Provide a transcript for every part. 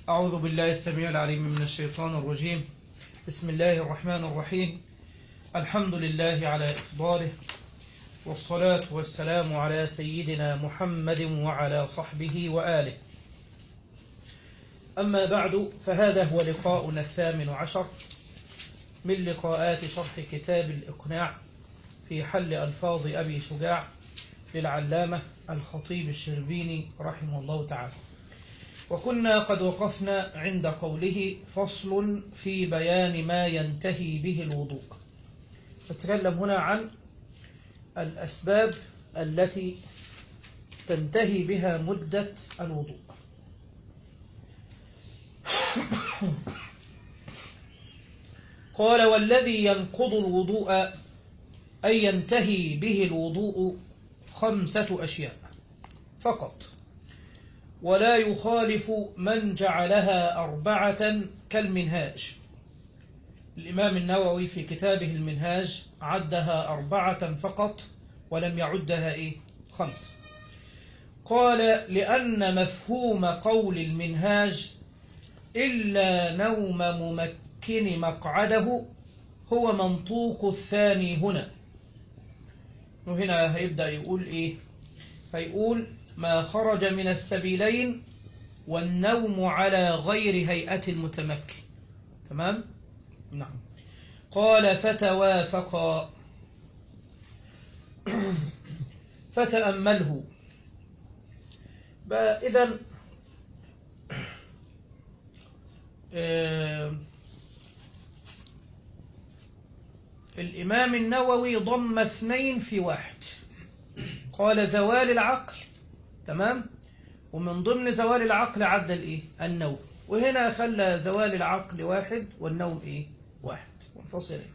أعوذ بالله السميع العليم من الشيطان الرجيم بسم الله الرحمن الرحيم الحمد لله على إفضاله والصلاة والسلام على سيدنا محمد وعلى صحبه وآله أما بعد فهذا هو لقاؤنا الثامن عشر من لقاءات شرح كتاب الإقناع في حل ألفاظ أبي شجاع للعلامة الخطيب الشربيني رحمه الله تعالى وكنا قد وقفنا عند قوله فصل في بيان ما ينتهي به الوضوء نتكلم هنا عن الأسباب التي تنتهي بها مدة الوضوء قال والذي ينقض الوضوء أي ينتهي به الوضوء خمسة أشياء فقط ولا يخالف من جعلها أربعة كالمنهاج الإمام النووي في كتابه المنهاج عدها أربعة فقط ولم يعدها إيه؟ خمسة قال لأن مفهوم قول المنهاج إلا نوم ممكن مقعده هو منطوق الثاني هنا وهنا هيبدأ يقول إيه هيقول ما خرج من السبيلين والنوم على غير هيئة المتمكن تمام نعم قال فتوافقا فتأمله إذا الإمام النووي ضم اثنين في واحد قال زوال العقل تمام ومن ضمن زوال العقل عد الايه النوم وهنا خلى زوال العقل واحد والنوم ايه واحد منفصلين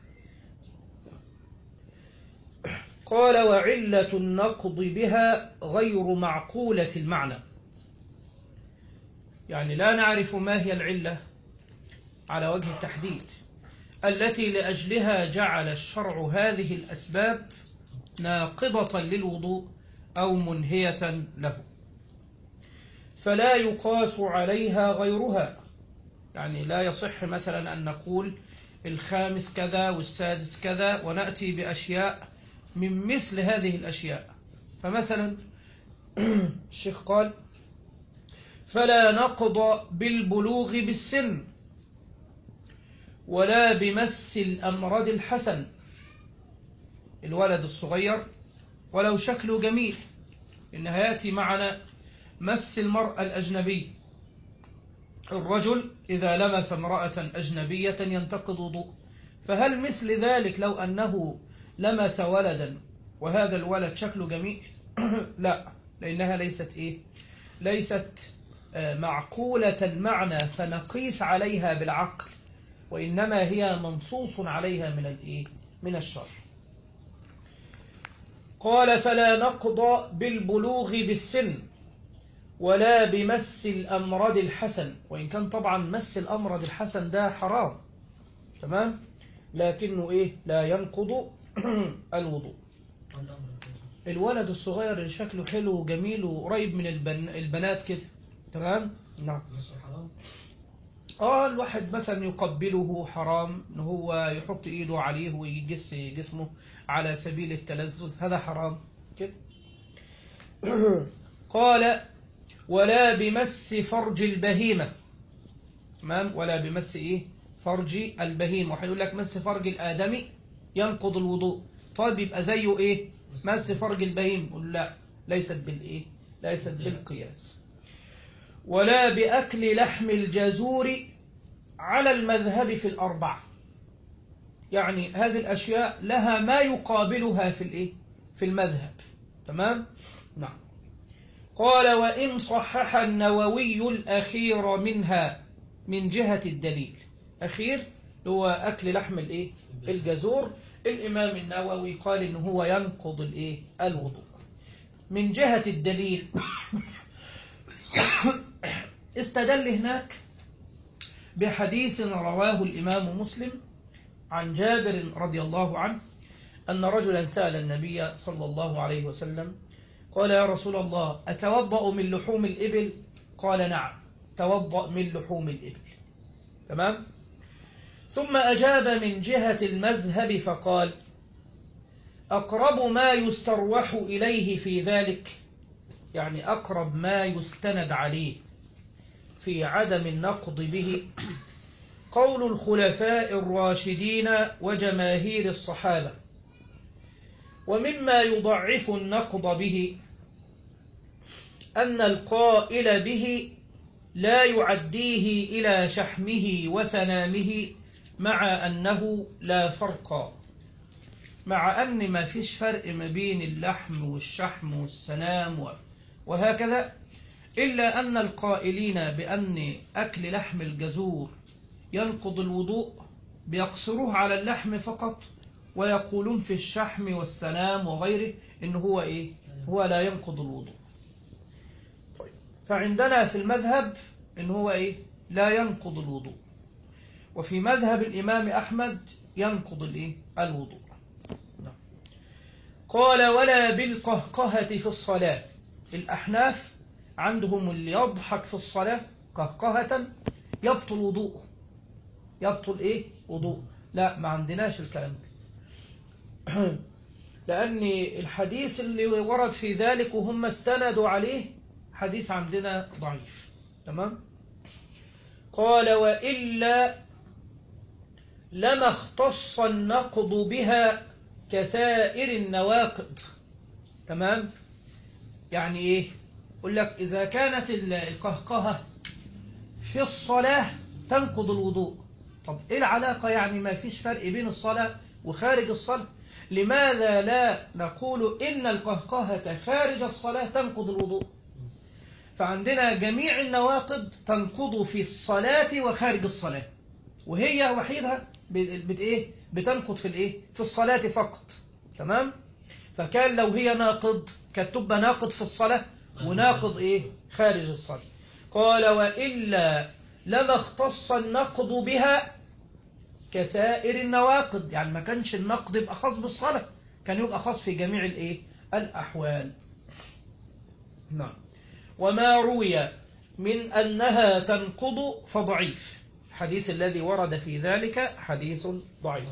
قال وعلة النقض بها غير معقولة المعنى يعني لا نعرف ما هي العلة على وجه التحديد التي لأجلها جعل الشرع هذه الأسباب ناقضة للوضوء أو منهية له فلا يقاس عليها غيرها يعني لا يصح مثلا أن نقول الخامس كذا والسادس كذا ونأتي بأشياء من مثل هذه الأشياء فمثلا الشيخ قال فلا نقض بالبلوغ بالسن ولا بمس الأمرد الحسن الولد الصغير ولو شكله جميل إنها يأتي معنا مس المرأة الأجنبي الرجل إذا لمس امرأة أجنبية ينتقض وضوء فهل مثل ذلك لو أنه لمس ولدا وهذا الولد شكله جميل لا لأنها ليست إيه ليست معقولة المعنى فنقيس عليها بالعقل وإنما هي منصوص عليها من الإيه من الشر قال فلا نقض بالبلوغ بالسن ولا بمس الأمرد الحسن وإن كان طبعا مس الأمرد الحسن ده حرام تمام لكنه إيه لا ينقض الوضوء الولد الصغير اللي شكله حلو وجميل وقريب من البن البنات كده تمام نعم اه الواحد مثلا يقبله حرام ان هو يحط ايده عليه ويجس جسمه على سبيل التلذذ هذا حرام كده قال ولا بمس فرج البهيمة تمام ولا بمس ايه فرج البهيمة وحيقول لك مس فرج الآدمي ينقض الوضوء طيب يبقى زيه ايه مس فرج البهيم يقول لا ليست بالايه ليست بالقياس ولا بأكل لحم الجزور على المذهب في الأربعة يعني هذه الأشياء لها ما يقابلها في الإيه؟ في المذهب تمام؟ نعم قال وإن صحح النووي الأخير منها من جهة الدليل أخير هو أكل لحم الإيه؟ الجزور الإمام النووي قال إن هو ينقض الإيه؟ الوضوء من جهة الدليل استدل هناك بحديث رواه الإمام مسلم عن جابر رضي الله عنه أن رجلا سأل النبي صلى الله عليه وسلم قال يا رسول الله أتوضأ من لحوم الإبل قال نعم توضأ من لحوم الإبل تمام ثم أجاب من جهة المذهب فقال أقرب ما يستروح إليه في ذلك يعني أقرب ما يستند عليه في عدم النقض به قول الخلفاء الراشدين وجماهير الصحابة ومما يضعف النقض به أن القائل به لا يعديه إلى شحمه وسنامه مع أنه لا فرق مع أن ما فيش فرق ما بين اللحم والشحم والسنام وهكذا إلا أن القائلين بأن أكل لحم الجزور ينقض الوضوء بيقصروه على اللحم فقط ويقولون في الشحم والسنام وغيره إن هو إيه هو لا ينقض الوضوء طيب. فعندنا في المذهب إن هو إيه لا ينقض الوضوء وفي مذهب الإمام أحمد ينقض الإيه الوضوء نعم. قال ولا بالقهقهة في الصلاة الأحناف عندهم اللي يضحك في الصلاة قهقهة يبطل وضوءه يبطل إيه وضوء لا ما عندناش الكلام ده لأن الحديث اللي ورد في ذلك وهم استندوا عليه حديث عندنا ضعيف تمام قال وإلا لما اختص النقض بها كسائر النواقض تمام يعني ايه يقول لك إذا كانت القهقهة في الصلاة تنقض الوضوء طب إيه العلاقة يعني ما فيش فرق بين الصلاة وخارج الصلاة لماذا لا نقول إن القهقهة خارج الصلاة تنقض الوضوء فعندنا جميع النواقض تنقض في الصلاة وخارج الصلاة وهي وحيدها بت إيه؟ بتنقض في الإيه؟ في الصلاة فقط تمام فكان لو هي ناقض كانت تبقى ناقض في الصلاة وناقض إيه خارج الصلاة قال وإلا لما اختص النقض بها كسائر النواقض يعني ما كانش النقض يبقى خاص بالصلاة كان يبقى خاص في جميع الايه الأحوال نعم وما روي من أنها تنقض فضعيف الحديث الذي ورد في ذلك حديث ضعيف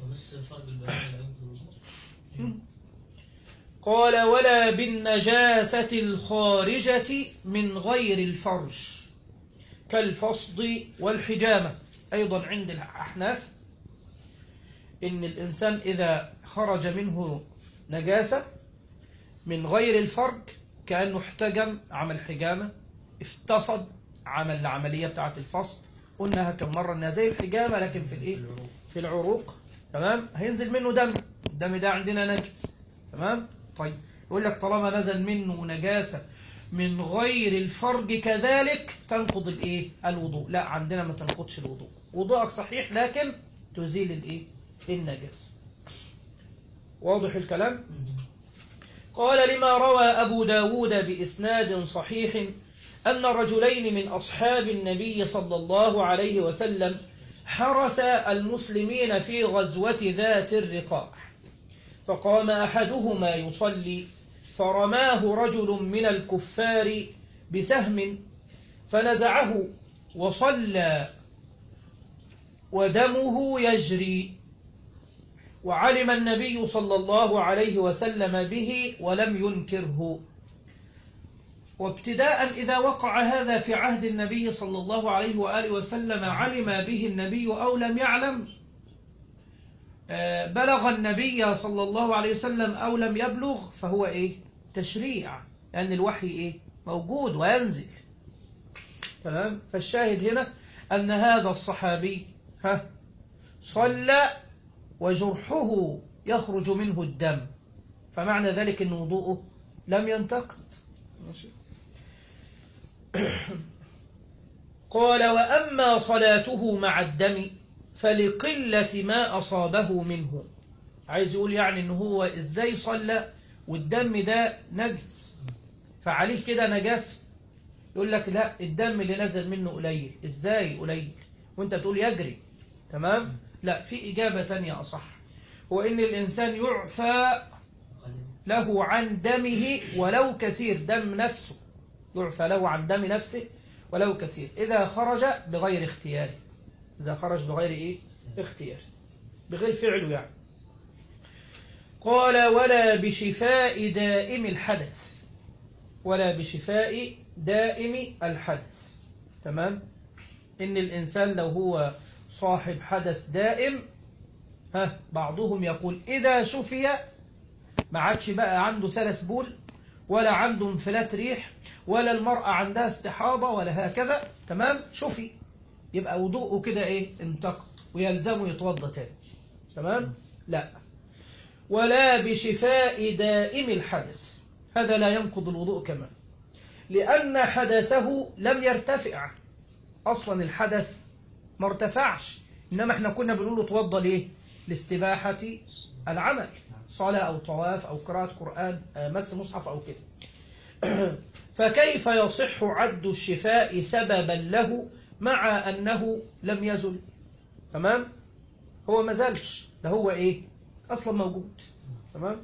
قال ولا بالنجاسة الخارجة من غير الفرج كالفصد والحجامة أيضا عند الأحناف إن الإنسان إذا خرج منه نجاسة من غير الفرج كأنه احتجم عمل حجامة افتصد عمل العملية بتاعة الفصد قلناها كم مرة إنها زي الحجامة لكن في الإيه؟ في العروق تمام هينزل منه دم الدم ده عندنا نجس تمام طيب يقول لك طالما نزل منه نجاسة من غير الفرج كذلك تنقض الايه الوضوء لا عندنا ما تنقضش الوضوء وضوءك صحيح لكن تزيل الايه النجاسة واضح الكلام قال لما روى أبو داود بإسناد صحيح أن رجلين من أصحاب النبي صلى الله عليه وسلم حرس المسلمين في غزوة ذات الرقاع فقام أحدهما يصلي فرماه رجل من الكفار بسهم فنزعه وصلى ودمه يجري وعلم النبي صلى الله عليه وسلم به ولم ينكره وابتداء إذا وقع هذا في عهد النبي صلى الله عليه وآله وسلم علم به النبي أو لم يعلم بلغ النبي صلى الله عليه وسلم أو لم يبلغ فهو إيه تشريع لأن الوحي إيه موجود وينزل تمام فالشاهد هنا أن هذا الصحابي ها صلى وجرحه يخرج منه الدم فمعنى ذلك أن وضوءه لم ينتقد قال وأما صلاته مع الدم فلقلة ما أصابه منه عايز يقول يعني أنه هو إزاي صلى والدم ده نجس فعليه كده نجس يقول لك لا الدم اللي نزل منه قليل إزاي قليل وانت تقول يجري تمام لا في إجابة تانية أصح هو إن الإنسان يعفى له عن دمه ولو كثير دم نفسه يعفى له عن دم نفسه ولو كثير إذا خرج بغير اختيار إذا خرج بغير إيه اختيار بغير فعله يعني قال ولا بشفاء دائم الحدث ولا بشفاء دائم الحدث تمام إن الإنسان لو هو صاحب حدث دائم ها بعضهم يقول إذا شفي ما عادش بقى عنده سلس بول ولا عنده انفلات ريح ولا المرأة عندها استحاضة ولا هكذا تمام شفي يبقى وضوءه كده ايه انتقد ويلزمه يتوضى تاني تمام لا ولا بشفاء دائم الحدث هذا لا ينقض الوضوء كمان لأن حدثه لم يرتفع أصلا الحدث ما ارتفعش إنما احنا كنا بنقول له توضى ليه لاستباحة العمل صلاة أو طواف أو قراءة قرآن مس مصحف أو كده فكيف يصح عد الشفاء سببا له مع أنه لم يزل تمام هو ما زالش ده هو إيه أصلا موجود تمام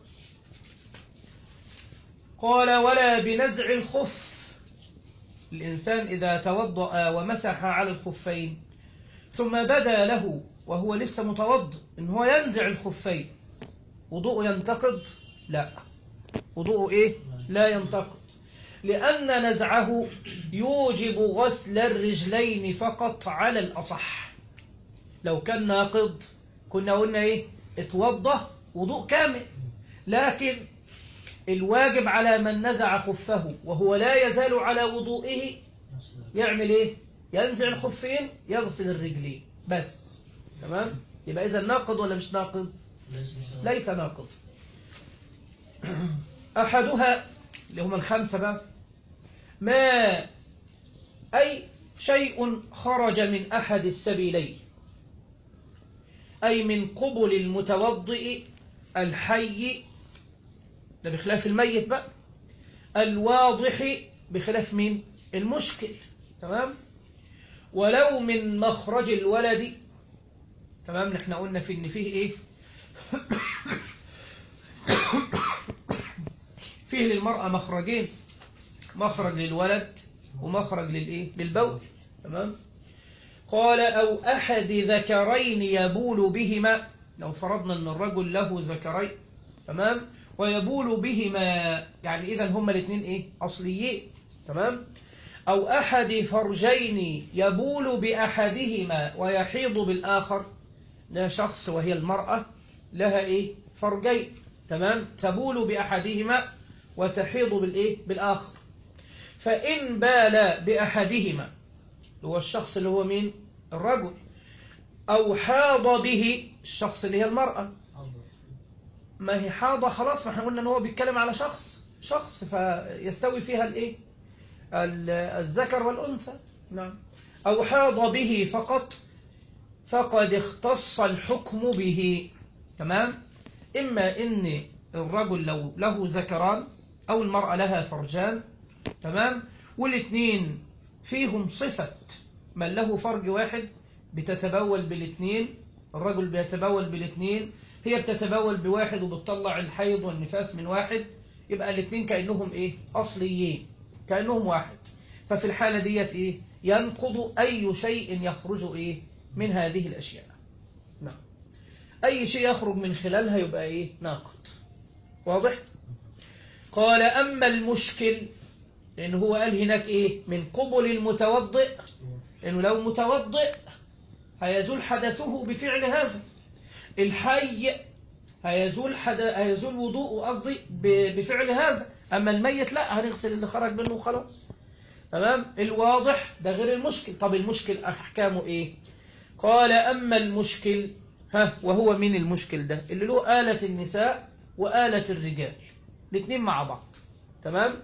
قال ولا بنزع الخف الإنسان إذا توضأ ومسح على الخفين ثم بدا له وهو لسه متوضئ إن هو ينزع الخفين وضوءه ينتقد لا وضوءه إيه لا ينتقد لأن نزعه يوجب غسل الرجلين فقط على الأصح لو كان ناقض كنا قلنا إيه اتوضى وضوء كامل لكن الواجب على من نزع خفه وهو لا يزال على وضوئه يعمل ايه ينزع الخفين يغسل الرجلين بس تمام يبقى اذا ناقض ولا مش ناقض ليس ناقض احدها اللي هم الخمسه بقى ما اي شيء خرج من احد السبيلين اي من قبل المتوضئ الحي ده بخلاف الميت بقى الواضح بخلاف مين المشكل تمام ولو من مخرج الولد تمام نحن قلنا في ان فيه ايه فيه للمرأة مخرجين مخرج للولد ومخرج للايه للبول تمام قال او احد ذكرين يبول بهما لو فرضنا ان الرجل له ذكرين تمام ويبول بهما يعني إذا هما الاثنين إيه أصليين تمام أو أحد فرجين يبول بأحدهما ويحيض بالآخر ده شخص وهي المرأة لها إيه فرجين تمام تبول بأحدهما وتحيض بالإيه بالآخر فإن بال بأحدهما هو الشخص اللي هو مين الرجل أو حاض به الشخص اللي هي المرأة ما هي حاضة خلاص ما احنا قلنا ان هو بيتكلم على شخص شخص فيستوي فيها الايه الذكر والانثى نعم او حاض به فقط فقد اختص الحكم به تمام اما ان الرجل لو له ذكران او المرأة لها فرجان تمام والاثنين فيهم صفة من له فرج واحد بتتبول بالاثنين الرجل بيتبول بالاثنين هي بتتبول بواحد وبتطلع الحيض والنفاس من واحد يبقى الاثنين كأنهم ايه أصليين كأنهم واحد ففي الحالة ديت ايه ينقض أي شيء يخرج ايه من هذه الأشياء نعم أي شيء يخرج من خلالها يبقى ايه ناقض واضح قال أما المشكل لأنه هو قال هناك ايه من قبل المتوضئ لأنه لو متوضئ هيزول حدثه بفعل هذا الحي هيزول حد... هيزول وضوءه قصدي ب... بفعل هذا أما الميت لا هنغسل اللي خرج منه وخلاص تمام الواضح ده غير المشكل طب المشكل أحكامه إيه قال أما المشكل ها وهو من المشكل ده اللي له آلة النساء وآلة الرجال الاثنين مع بعض تمام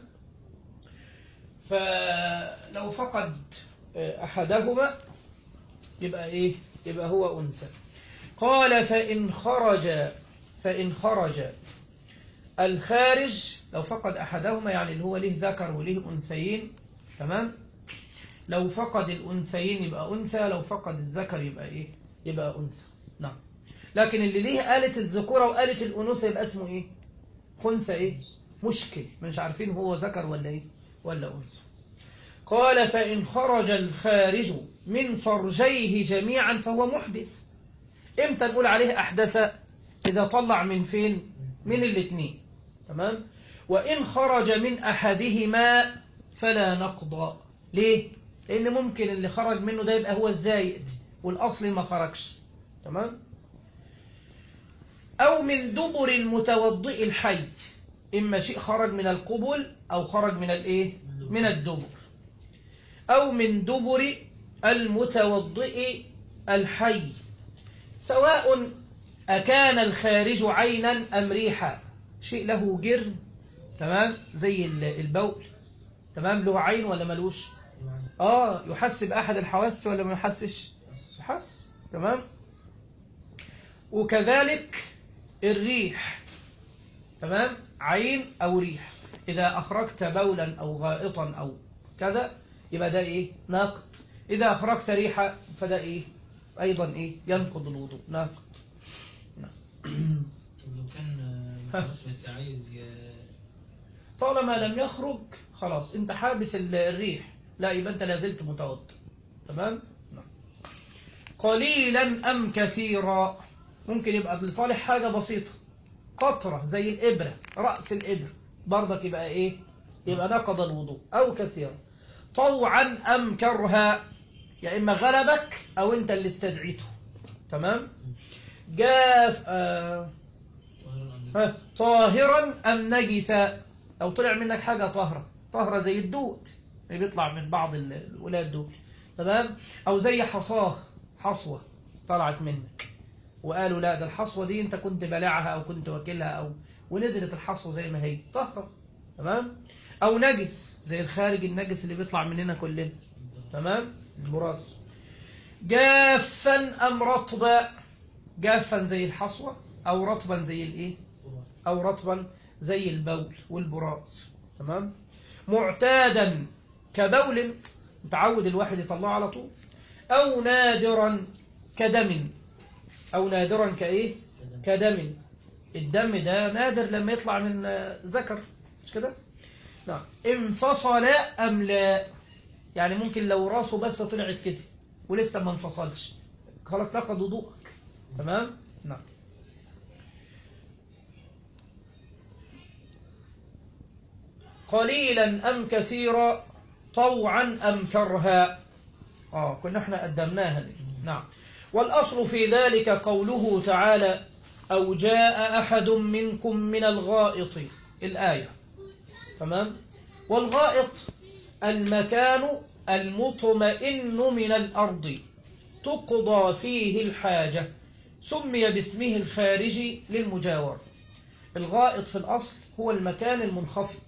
فلو فقد أحدهما يبقى إيه يبقى هو أنثى قال فإن خرج فإن خرج الخارج لو فقد أحدهما يعني اللي هو له ذكر وله أنثيين تمام لو فقد الأنثيين يبقى أنثى لو فقد الذكر يبقى إيه يبقى أنثى نعم لكن اللي ليه آلة الذكورة وآلة الأنوثة يبقى اسمه إيه خنثى إيه مشكل مش عارفين هو ذكر ولا إيه ولا أنثى قال فإن خرج الخارج من فرجيه جميعا فهو محدث امتى نقول عليه أحدث إذا طلع من فين من الاثنين تمام وإن خرج من أحدهما فلا نقضى ليه لأن ممكن اللي خرج منه ده يبقى هو الزايد والأصل ما خرجش تمام أو من دبر المتوضئ الحي إما شيء خرج من القبل أو خرج من الإيه من الدبر أو من دبر المتوضئ الحي سواء أكان الخارج عينا أم ريحا شيء له جرم تمام زي البول تمام له عين ولا ملوش آه يحس بأحد الحواس ولا ما يحسش يحس تمام وكذلك الريح تمام عين أو ريح إذا أخرجت بولا أو غائطا أو كذا يبقى ده إيه ناقض إذا أخرجت ريحة فده إيه أيضا إيه ينقض الوضوء ناقض لو كان مخرج بس عايز ي... طالما لم يخرج خلاص انت حابس ال- الريح لا يبقى انت لازلت متوضئ تمام نعم. قليلا ام كثيرا ممكن يبقى لصالح حاجه بسيطه قطره زي الابره راس الابره برضك يبقى ايه يبقى نقض الوضوء او كثيرا طوعا ام كرها يا اما غلبك او انت اللي استدعيته تمام جاف آه طاهرا أم ها، طاهرا أم نجسا أو طلع منك حاجة طاهرة طاهرة زي الدود اللي بيطلع من بعض ال- الولاد دول تمام أو زي حصاه حصوة طلعت منك وقالوا لا ده الحصوة دي أنت كنت بلعها أو كنت واكلها أو ونزلت الحصوة زي ما هي طاهرة تمام أو نجس زي الخارج النجس اللي بيطلع مننا كلنا تمام البراز جافا أم رطبا جافا زي الحصوة أو رطبا زي الإيه أو رطبا زي البول والبراز تمام معتادا كبول متعود الواحد يطلعه على طول أو نادرا كدم أو نادرا كإيه كدم الدم ده نادر لما يطلع من آه، ذكر مش كده نعم انفصل أم لا يعني ممكن لو راسه بس طلعت كده ولسه ما انفصلش خلاص نقض وضوءك تمام نعم قليلا أم كثيرا طوعا أم كرها آه كنا احنا قدمناها دي. نعم والأصل في ذلك قوله تعالى أو جاء أحد منكم من الغائط الآية تمام والغائط المكان المطمئن من الأرض تقضى فيه الحاجة سمي باسمه الخارجي للمجاور الغائط في الأصل هو المكان المنخفض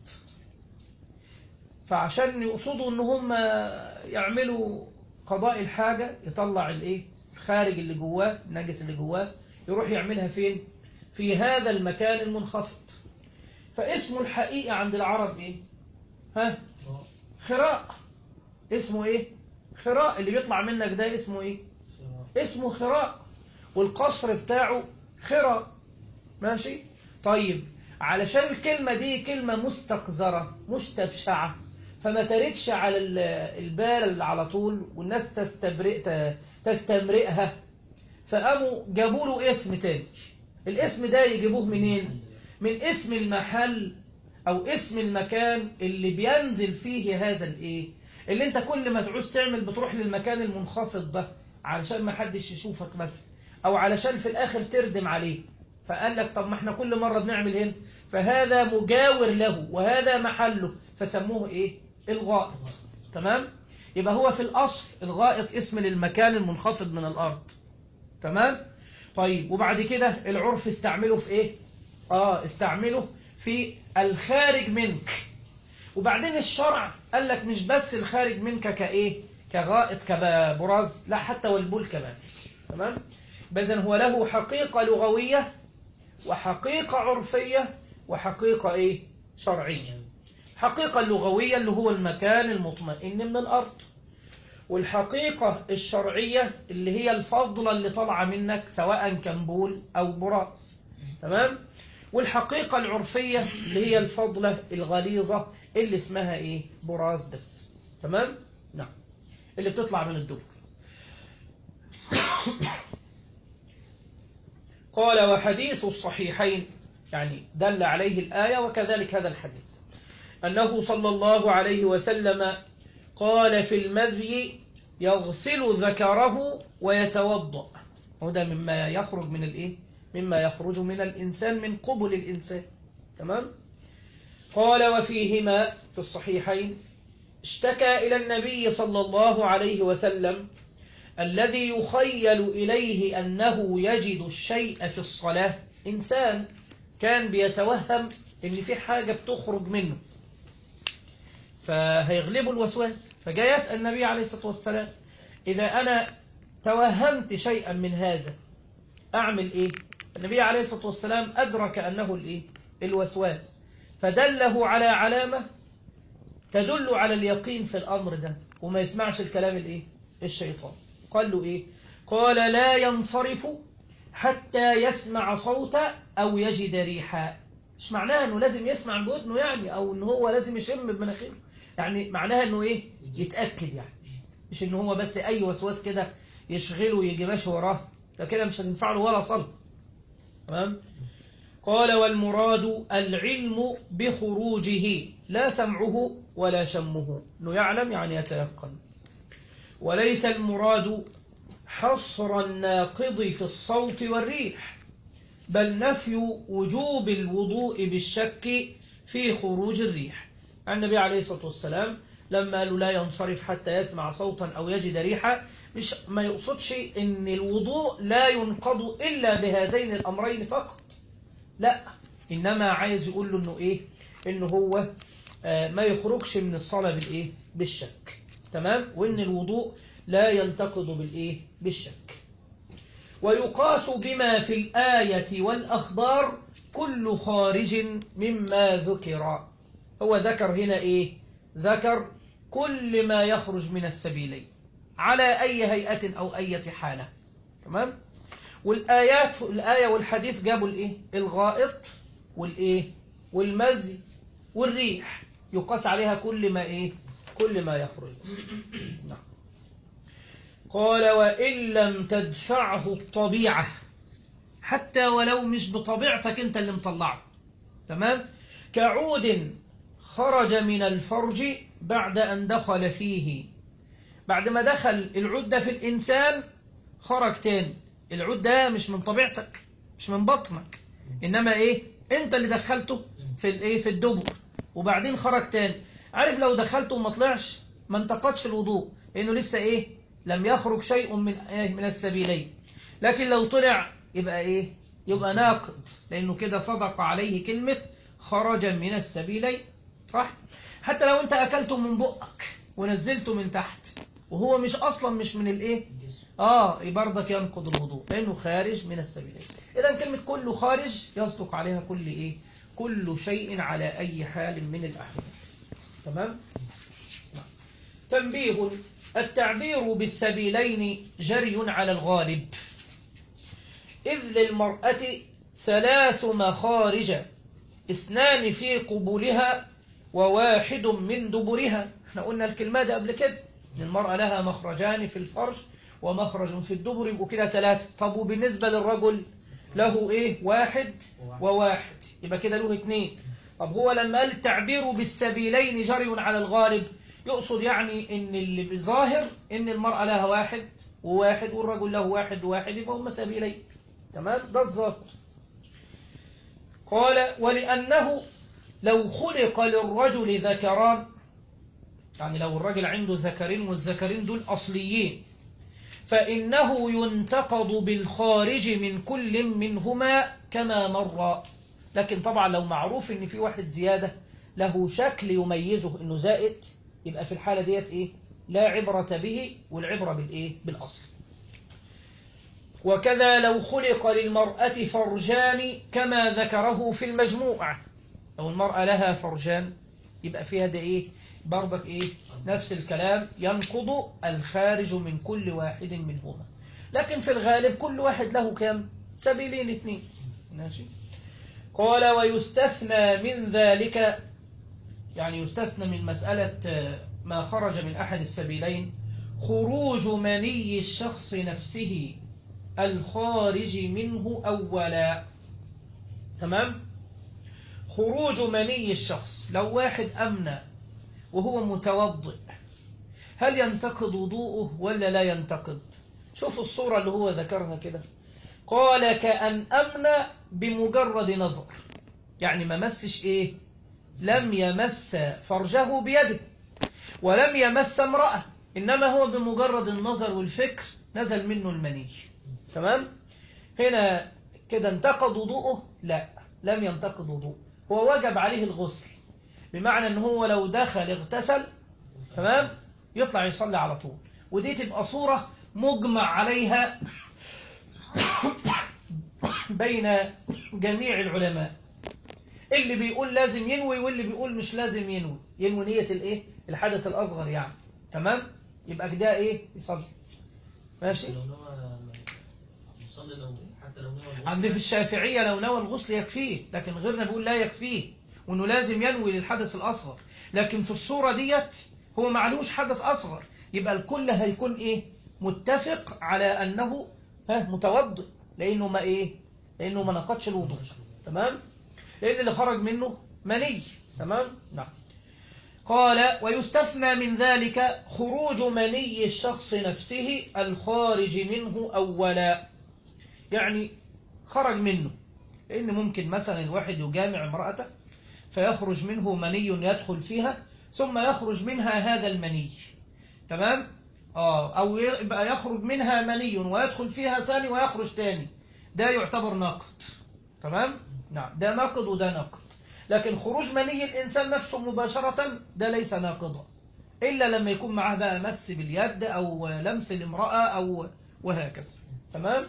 فعشان يقصدوا ان هم يعملوا قضاء الحاجة يطلع الايه الخارج اللي جواه النجس اللي جواه يروح يعملها فين في هذا المكان المنخفض فاسمه الحقيقي عند العرب ايه ها خراء اسمه ايه خراء اللي بيطلع منك ده اسمه ايه اسمه خراء والقصر بتاعه خراء ماشي طيب علشان الكلمة دي كلمة مستقذرة مستبشعة فما تركش على ال- البال على طول والناس تستبرئ ت- تستمرئها فقاموا جابوا له اسم تاني الاسم ده يجيبوه منين من اسم المحل او اسم المكان اللي بينزل فيه هذا الايه اللي انت كل ما تعوز تعمل بتروح للمكان المنخفض ده علشان ما حدش يشوفك مثلا او علشان في الاخر تردم عليه فقال لك طب ما احنا كل مرة بنعمل هنا فهذا مجاور له وهذا محله فسموه ايه الغائط تمام يبقى هو في الاصل الغائط اسم للمكان المنخفض من الارض تمام طيب وبعد كده العرف استعمله في ايه اه استعمله في الخارج منك وبعدين الشرع قال لك مش بس الخارج منك كايه كغائط كبراز لا حتى والبول كمان تمام بذن هو له حقيقة لغوية وحقيقة عرفية وحقيقة ايه شرعية حقيقة اللغوية اللي هو المكان المطمئن من الأرض والحقيقة الشرعية اللي هي الفضلة اللي طالعة منك سواء كان بول أو براس تمام والحقيقة العرفية اللي هي الفضلة الغليظة اللي اسمها ايه براز بس تمام نعم اللي بتطلع من الدبر قال وحديث الصحيحين يعني دل عليه الآية وكذلك هذا الحديث أنه صلى الله عليه وسلم قال في المذي يغسل ذكره ويتوضأ وده مما يخرج من الإيه؟ مما يخرج من الإنسان من قبل الإنسان تمام؟ قال وفيهما في الصحيحين اشتكى إلى النبي صلى الله عليه وسلم الذي يخيل إليه أنه يجد الشيء في الصلاة إنسان كان بيتوهم إن في حاجة بتخرج منه فهيغلبه الوسواس فجاء يسأل النبي عليه الصلاة والسلام إذا أنا توهمت شيئا من هذا أعمل إيه النبي عليه الصلاة والسلام أدرك أنه الإيه الوسواس فدله على علامة تدل على اليقين في الأمر ده وما يسمعش الكلام الإيه الشيطان قال له إيه قال لا ينصرف حتى يسمع صوتا أو يجد ريحا مش معناها أنه لازم يسمع بودنه يعني أو أنه هو لازم يشم بمناخيره يعني معناها أنه إيه يتأكد يعني مش أنه هو بس أي وسواس كده يشغله ويجي ماشي وراه فكده مش هتنفع له ولا صلاة تمام قال والمراد العلم بخروجه لا سمعه ولا شمه انه يعلم يعني يتيقن وليس المراد حصر الناقض في الصوت والريح بل نفي وجوب الوضوء بالشك في خروج الريح النبي عليه الصلاة والسلام لما قالوا لا ينصرف حتى يسمع صوتا أو يجد ريحا مش ما يقصدش ان الوضوء لا ينقض إلا بهذين الأمرين فقط لا إنما عايز يقول له إنه إيه إنه هو آه ما يخرجش من الصلاة بالإيه بالشك تمام وإن الوضوء لا ينتقض بالإيه بالشك ويقاس بما في الآية والأخبار كل خارج مما ذكر هو ذكر هنا إيه ذكر كل ما يخرج من السبيلين على أي هيئة أو أي حالة تمام والآيات الآية والحديث جابوا الإيه الغائط والإيه والمزي والريح يقاس عليها كل ما إيه كل ما يخرج نعم قال وإن لم تدفعه الطبيعة حتى ولو مش بطبيعتك أنت اللي مطلعه تمام كعود خرج من الفرج بعد أن دخل فيه بعد ما دخل العود ده في الإنسان خرج تاني العود ده مش من طبيعتك مش من بطنك إنما إيه أنت اللي دخلته في الإيه في الدبر وبعدين خرج تاني عارف لو دخلته وما طلعش ما انتقدش الوضوء لأنه لسه إيه لم يخرج شيء من إيه من السبيلين لكن لو طلع يبقى إيه يبقى ناقض لأنه كده صدق عليه كلمة خرج من السبيلين صح حتى لو أنت أكلته من بقك ونزلته من تحت وهو مش أصلا مش من الإيه آه برضك ينقض الوضوء لأنه خارج من السبيلين إذا كلمة كل خارج يصدق عليها كل إيه كل شيء على أي حال من الأحوال تمام نعم. تنبيه التعبير بالسبيلين جري على الغالب إذ للمرأة ثلاث مخارج اثنان في قبولها وواحد من دبرها احنا قلنا الكلمة ده قبل كده إن المرأة لها مخرجان في الفرج ومخرج في الدبر يبقوا كده ثلاثة طب وبالنسبة للرجل له ايه واحد وواحد يبقى كده له اثنين طب هو لما قال التعبير بالسبيلين جري على الغالب يقصد يعني ان اللي بظاهر ان المرأة لها واحد وواحد والرجل له واحد وواحد يبقى هم سبيلين تمام ده الظابط قال ولأنه لو خلق للرجل ذكران يعني لو الرجل عنده ذكرين والذكرين دول أصليين فإنه ينتقض بالخارج من كل منهما كما مر لكن طبعا لو معروف ان في واحد زيادة له شكل يميزه انه زائد يبقى في الحالة ديت ايه لا عبرة به والعبرة بالايه بالاصل وكذا لو خلق للمرأة فرجان كما ذكره في المجموعة لو المرأة لها فرجان يبقى فيها ده ايه برضك ايه نفس الكلام ينقض الخارج من كل واحد منهما لكن في الغالب كل واحد له كام سبيلين اثنين ماشي قال ويستثنى من ذلك يعني يستثنى من مسألة ما خرج من أحد السبيلين خروج مني الشخص نفسه الخارج منه أولا تمام خروج مني الشخص لو واحد أمنى وهو متوضئ هل ينتقد وضوءه ولا لا ينتقد شوف الصورة اللي هو ذكرها كده قال كأن أمنى بمجرد نظر يعني ما مسش إيه لم يمس فرجه بيده ولم يمس امرأة إنما هو بمجرد النظر والفكر نزل منه المني تمام هنا كده انتقد وضوءه لا لم ينتقد وضوءه هو وجب عليه الغسل بمعنى ان هو لو دخل اغتسل تمام يطلع يصلي على طول ودي تبقى صورة مجمع عليها بين جميع العلماء اللي بيقول لازم ينوي واللي بيقول مش لازم ينوي ينوي نية الايه الحدث الاصغر يعني تمام يبقى كده ايه يصلي ماشي لو نوى يصلي لو حتى لو نوى الغسل عند في بس. الشافعية لو نوى الغسل يكفيه لكن غيرنا بيقول لا يكفيه وانه لازم ينوي للحدث الاصغر لكن في الصورة ديت هو معلوش حدث اصغر يبقى الكل هيكون ايه متفق على انه ها متوضئ لانه ما ايه لانه ما نقضش الوضوء تمام لان اللي خرج منه مني تمام نعم قال ويستثنى من ذلك خروج مني الشخص نفسه الخارج منه أولا يعني خرج منه لأن ممكن مثلا الواحد يجامع امرأته فيخرج منه مني يدخل فيها ثم يخرج منها هذا المني تمام آه أو يبقى يخرج منها مني ويدخل فيها ثاني ويخرج ثاني ده يعتبر ناقض تمام نعم ده ناقض وده ناقض لكن خروج مني الإنسان نفسه مباشرة ده ليس ناقضا إلا لما يكون معاه بقى مس باليد أو لمس الامرأة أو وهكذا تمام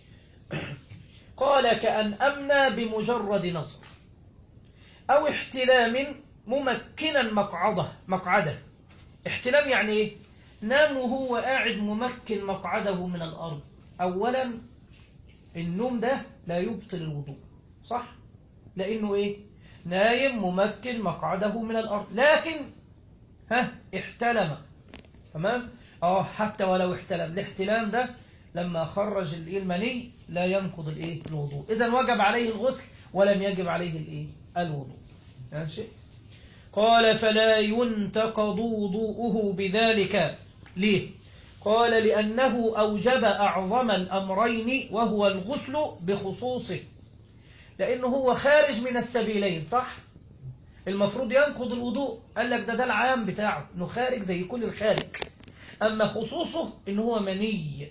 قال كأن أمنى بمجرد نظر أو احتلام ممكنا مقعده مقعده احتلام يعني إيه نام وهو قاعد ممكن مقعده من الأرض أولا النوم ده لا يبطل الوضوء صح لأنه إيه نايم ممكن مقعده من الأرض لكن ها احتلم تمام اه حتى ولو احتلم الاحتلام ده لما خرج الإيه المني لا ينقض الايه الوضوء اذا وجب عليه الغسل ولم يجب عليه الايه الوضوء ماشي قال فلا ينتقض وضوءه بذلك ليه قال لأنه أوجب أعظم الأمرين وهو الغسل بخصوصه لأنه هو خارج من السبيلين صح المفروض ينقض الوضوء قال لك ده ده العام بتاعه انه خارج زي كل الخارج اما خصوصه ان هو مني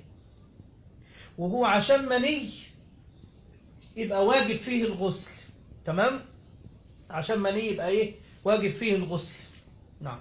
وهو عشان مني يبقى واجب فيه الغسل تمام عشان مني يبقى ايه واجب فيه الغسل نعم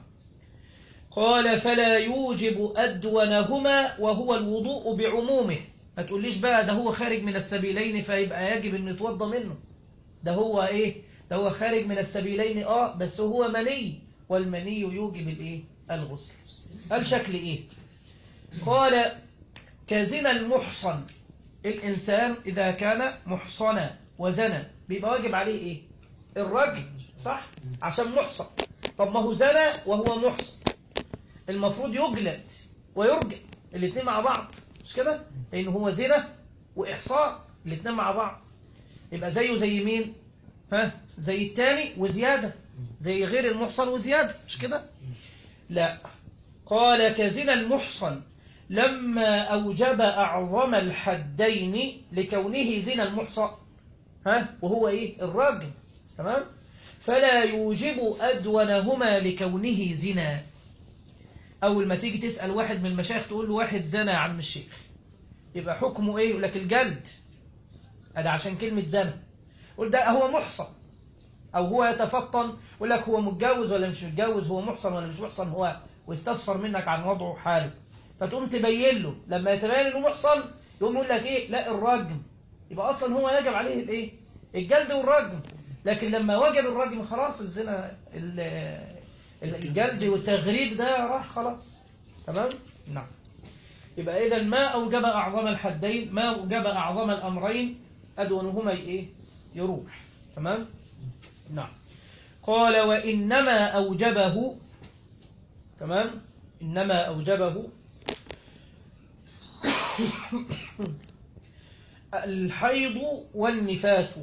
قال فلا يوجب أدونهما وهو الوضوء بعمومه ما تقوليش بقى ده هو خارج من السبيلين فيبقى يجب أن يتوضى منه ده هو إيه ده هو خارج من السبيلين آه بس هو مني والمني يوجب الإيه الغسل الشكل إيه قال كزنا المحصن الإنسان إذا كان محصنا وزنى بيبقى واجب عليه إيه الرجل صح عشان محصن طب ما هو زنى وهو محصن المفروض يجلد ويرجع الاثنين مع بعض مش كده لان هو زنا واحصاء الاثنين مع بعض يبقى زيه زي مين ها زي التاني وزياده زي غير المحصن وزياده مش كده لا قال كزنا المحصن لما أوجب أعظم الحدين لكونه زنا المحصن ها وهو إيه الراجل تمام فلا يوجب أدونهما لكونه زنا أول ما تيجي تسأل واحد من المشايخ تقول له واحد زنى يا عم الشيخ يبقى حكمه إيه يقول لك الجلد هذا عشان كلمة زنى يقول ده هو محصن أو هو يتفطن يقول لك هو متجوز ولا مش متجوز هو محصن ولا مش محصن هو ويستفسر منك عن وضعه وحاله فتقوم تبين له لما يتبين انه محصن يقوم يقول لك ايه لا الرجم يبقى اصلا هو يجب عليه الايه الجلد والرجم لكن لما وجب الرجم خلاص الزنا الجلد والتغريب ده راح خلاص تمام نعم يبقى اذا ما اوجب اعظم الحدين ما اوجب اعظم الامرين ادونهما ايه يروح تمام نعم قال وانما اوجبه تمام إنما أوجبه الحيض والنفاس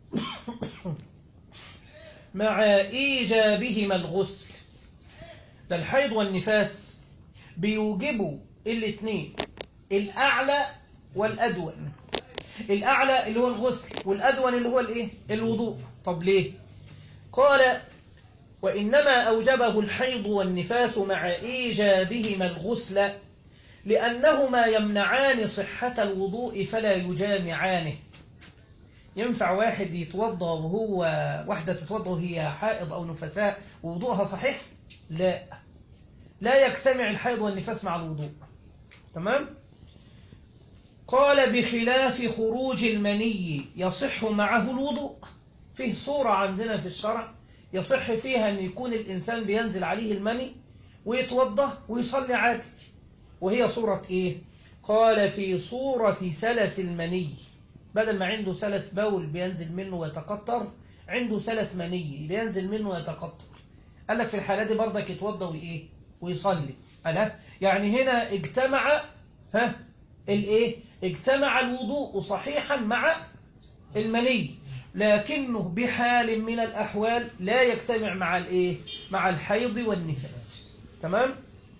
مع إيجابهما الغسل ده الحيض والنفاس بيوجبوا الاثنين الأعلى والأدون الأعلى اللي هو الغسل والأدون اللي هو الإيه؟ الوضوء طب ليه؟ قال وإنما أوجبه الحيض والنفاس مع إيجابهما الغسل لأنهما يمنعان صحة الوضوء فلا يجامعانه ينفع واحد يتوضأ وهو واحدة تتوضأ وهي حائض أو نفساء ووضوءها صحيح؟ لا لا يجتمع الحيض والنفاس مع الوضوء تمام؟ قال بخلاف خروج المني يصح معه الوضوء فيه صورة عندنا في الشرع يصح فيها أن يكون الإنسان بينزل عليه المني ويتوضأ ويصلي عادي وهي صورة إيه؟ قال في صورة سلس المني بدل ما عنده سلس بول بينزل منه ويتقطر عنده سلس مني بينزل منه ويتقطر قال لك في الحالة دي برضك يتوضأ وإيه؟ ويصلي قال يعني هنا اجتمع ها الايه اجتمع الوضوء صحيحا مع المني لكنه بحال من الأحوال لا يجتمع مع الايه مع الحيض والنفاس تمام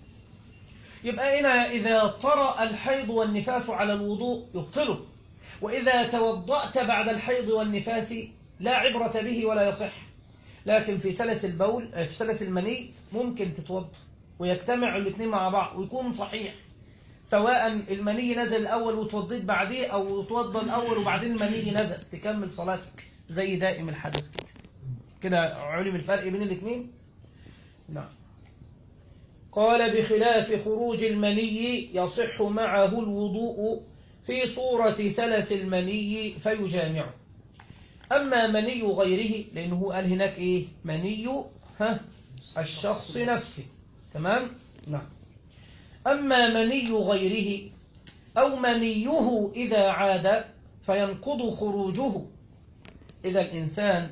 يبقى هنا إذا طرأ الحيض والنفاس على الوضوء يبطله وإذا توضأت بعد الحيض والنفاس لا عبرة به ولا يصح لكن في سلس البول في سلس المني ممكن تتوضأ ويجتمع الاثنين مع بعض ويكون صحيح سواء المني نزل الأول وتوضيت بعديه أو توضى الأول وبعدين المني نزل تكمل صلاتك زي دائم الحدث كده كده علم الفرق بين الاثنين نعم قال بخلاف خروج المني يصح معه الوضوء في صورة سلس المني فيجامعه أما مني غيره لأنه قال هناك إيه مني ها الشخص نفسه تمام نعم أما مني غيره أو منيه إذا عاد فينقض خروجه إذا الإنسان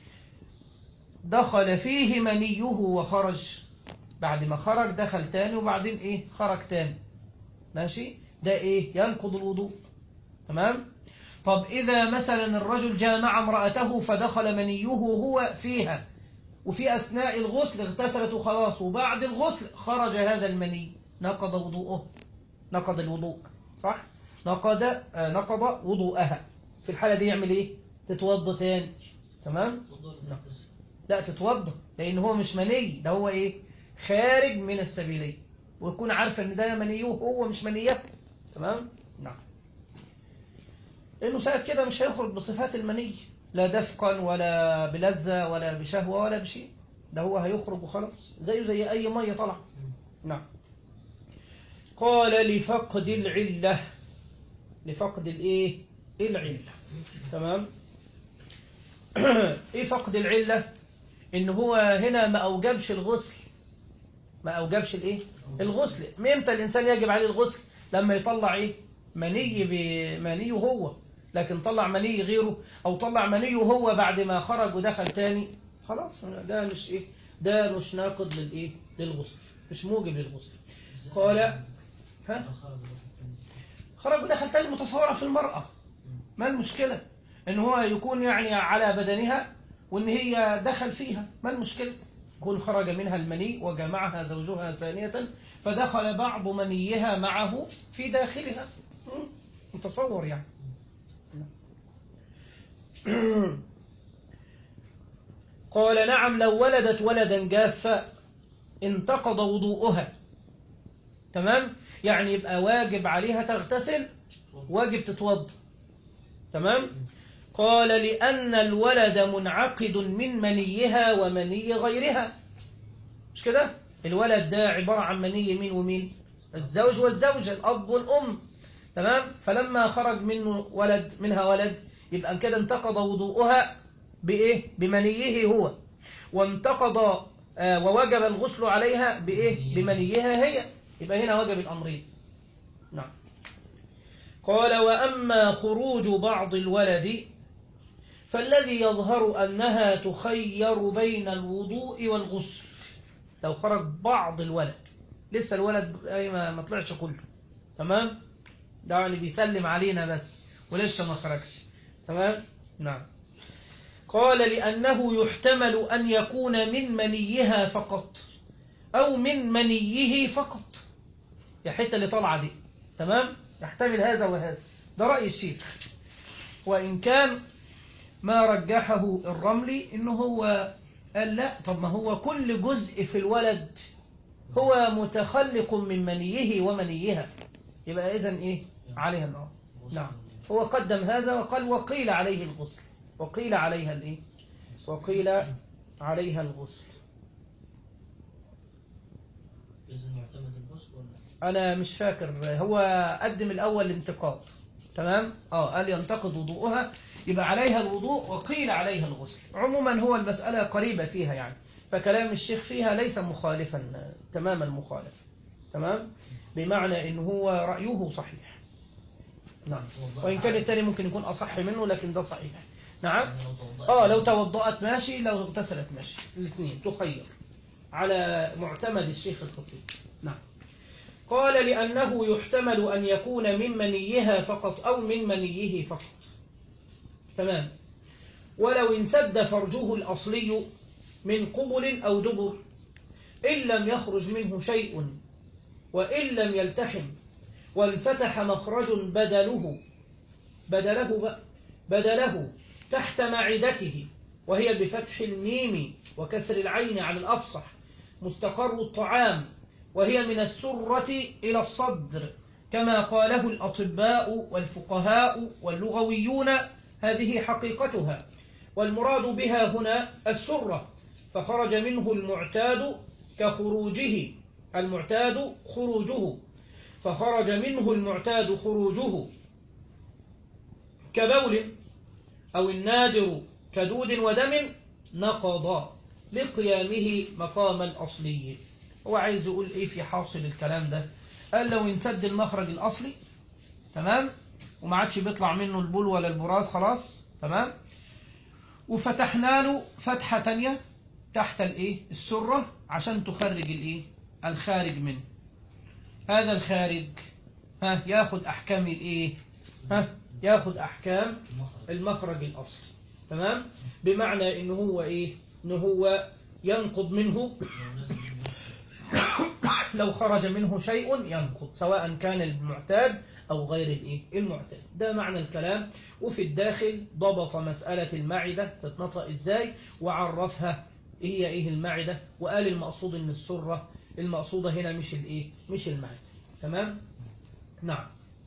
دخل فيه منيه وخرج بعد ما خرج دخل تاني وبعدين إيه خرج تاني ماشي ده إيه ينقض الوضوء تمام طب إذا مثلا الرجل جامع امرأته فدخل منيه هو فيها وفي أثناء الغسل اغتسلت وخلاص وبعد الغسل خرج هذا المني نقض وضوءه نقض الوضوء صح نقض آه نقض وضوءها في الحالة دي يعمل ايه تتوضى تاني تمام لا تتوضى لان هو مش مني ده هو ايه خارج من السبيلية ويكون عارف ان ده منيه هو مش منيه تمام نعم لانه ساعة كده مش هيخرج بصفات المني لا دفقا ولا بلذة ولا بشهوة ولا بشيء ده هو هيخرج وخلاص زيه زي اي مية طلع نعم قال لفقد العلة لفقد الايه العلة تمام ايه فقد العلة ان هو هنا ما اوجبش الغسل ما اوجبش الايه الغسل امتى الانسان يجب عليه الغسل لما يطلع ايه مني بمنيه هو لكن طلع مني غيره او طلع منيه هو بعد ما خرج ودخل تاني خلاص ده مش ايه ده مش ناقض للايه للغسل مش موجب للغسل قال ها خرج ودخل تاني متصورة في المرأة ما المشكلة ان هو يكون يعني على بدنها وان هي دخل فيها ما المشكلة يكون خرج منها المني وجمعها زوجها ثانية فدخل بعض منيها معه في داخلها متصور يعني قال نعم لو ولدت ولدا جافا انتقض وضوءها تمام يعني يبقى واجب عليها تغتسل واجب تتوضا تمام قال لأن الولد منعقد من منيها ومني غيرها مش كده الولد ده عبارة عن مني مين ومين الزوج والزوجة الأب والأم تمام فلما خرج منه ولد منها ولد يبقى كده انتقض وضوءها بإيه بمنيه هو وانتقض آه ووجب الغسل عليها بإيه بمنيها هي يبقى هنا وجب الأمرين نعم قال وأما خروج بعض الولد فالذي يظهر أنها تخير بين الوضوء والغسل لو خرج بعض الولد لسه الولد أي ما ما طلعش كله تمام ده يعني بيسلم علينا بس ولسه ما خرجش تمام نعم قال لأنه يحتمل أن يكون من منيها فقط أو من منيه فقط يا حتة اللي طالعة دي تمام يحتمل هذا وهذا ده رأي الشيخ وإن كان ما رجحه الرملي إنه هو قال لا طب ما هو كل جزء في الولد هو متخلق من منيه ومنيها يبقى إذن إيه عليها النار نعم هو قدم هذا وقال وقيل عليه الغسل وقيل عليها الإيه وقيل عليها الغسل إذا معتمد الغسل ولا أنا مش فاكر هو قدم الأول الانتقاد تمام اه قال ينتقد وضوءها يبقى عليها الوضوء وقيل عليها الغسل عموما هو المسألة قريبة فيها يعني فكلام الشيخ فيها ليس مخالفا آه، تماما مخالف تمام بمعنى ان هو رأيه صحيح نعم وإن كان التاني ممكن يكون أصح منه لكن ده صحيح نعم يعني لو توضأت اه لو توضأت ماشي لو اغتسلت ماشي الاثنين تخير على معتمد الشيخ الخطيب نعم قال لأنه يحتمل أن يكون من منيها فقط أو من منيه فقط تمام ولو انسد فرجه الأصلي من قبل أو دبر إن لم يخرج منه شيء وإن لم يلتحم وانفتح مخرج بدله بدله بقى بدله تحت معدته وهي بفتح الميم وكسر العين على الأفصح مستقر الطعام وهي من السرة إلى الصدر كما قاله الأطباء والفقهاء واللغويون هذه حقيقتها والمراد بها هنا السرة فخرج منه المعتاد كخروجه المعتاد خروجه فخرج منه المعتاد خروجه كبول أو النادر كدود ودم نقض لقيامه مقام الأصلي هو عايز يقول إيه في حاصل الكلام ده قال لو انسد المخرج الأصلي تمام وما عادش بيطلع منه البول ولا البراز خلاص تمام وفتحنا له فتحة تانية تحت الايه السرة عشان تخرج الايه الخارج منه هذا الخارج ها ياخد احكام الايه ها ياخد احكام المخرج المخرج الاصلي تمام بمعنى ان هو ايه ان هو ينقض منه لو نزل منه لو خرج منه شيء ينقض سواء كان المعتاد أو غير الإيه؟ المعتاد ده معنى الكلام وفي الداخل ضبط مسألة المعدة تتنطق إزاي وعرفها هي إيه المعدة وقال المقصود إن السرة المقصودة هنا مش الإيه مش المعدة تمام نعم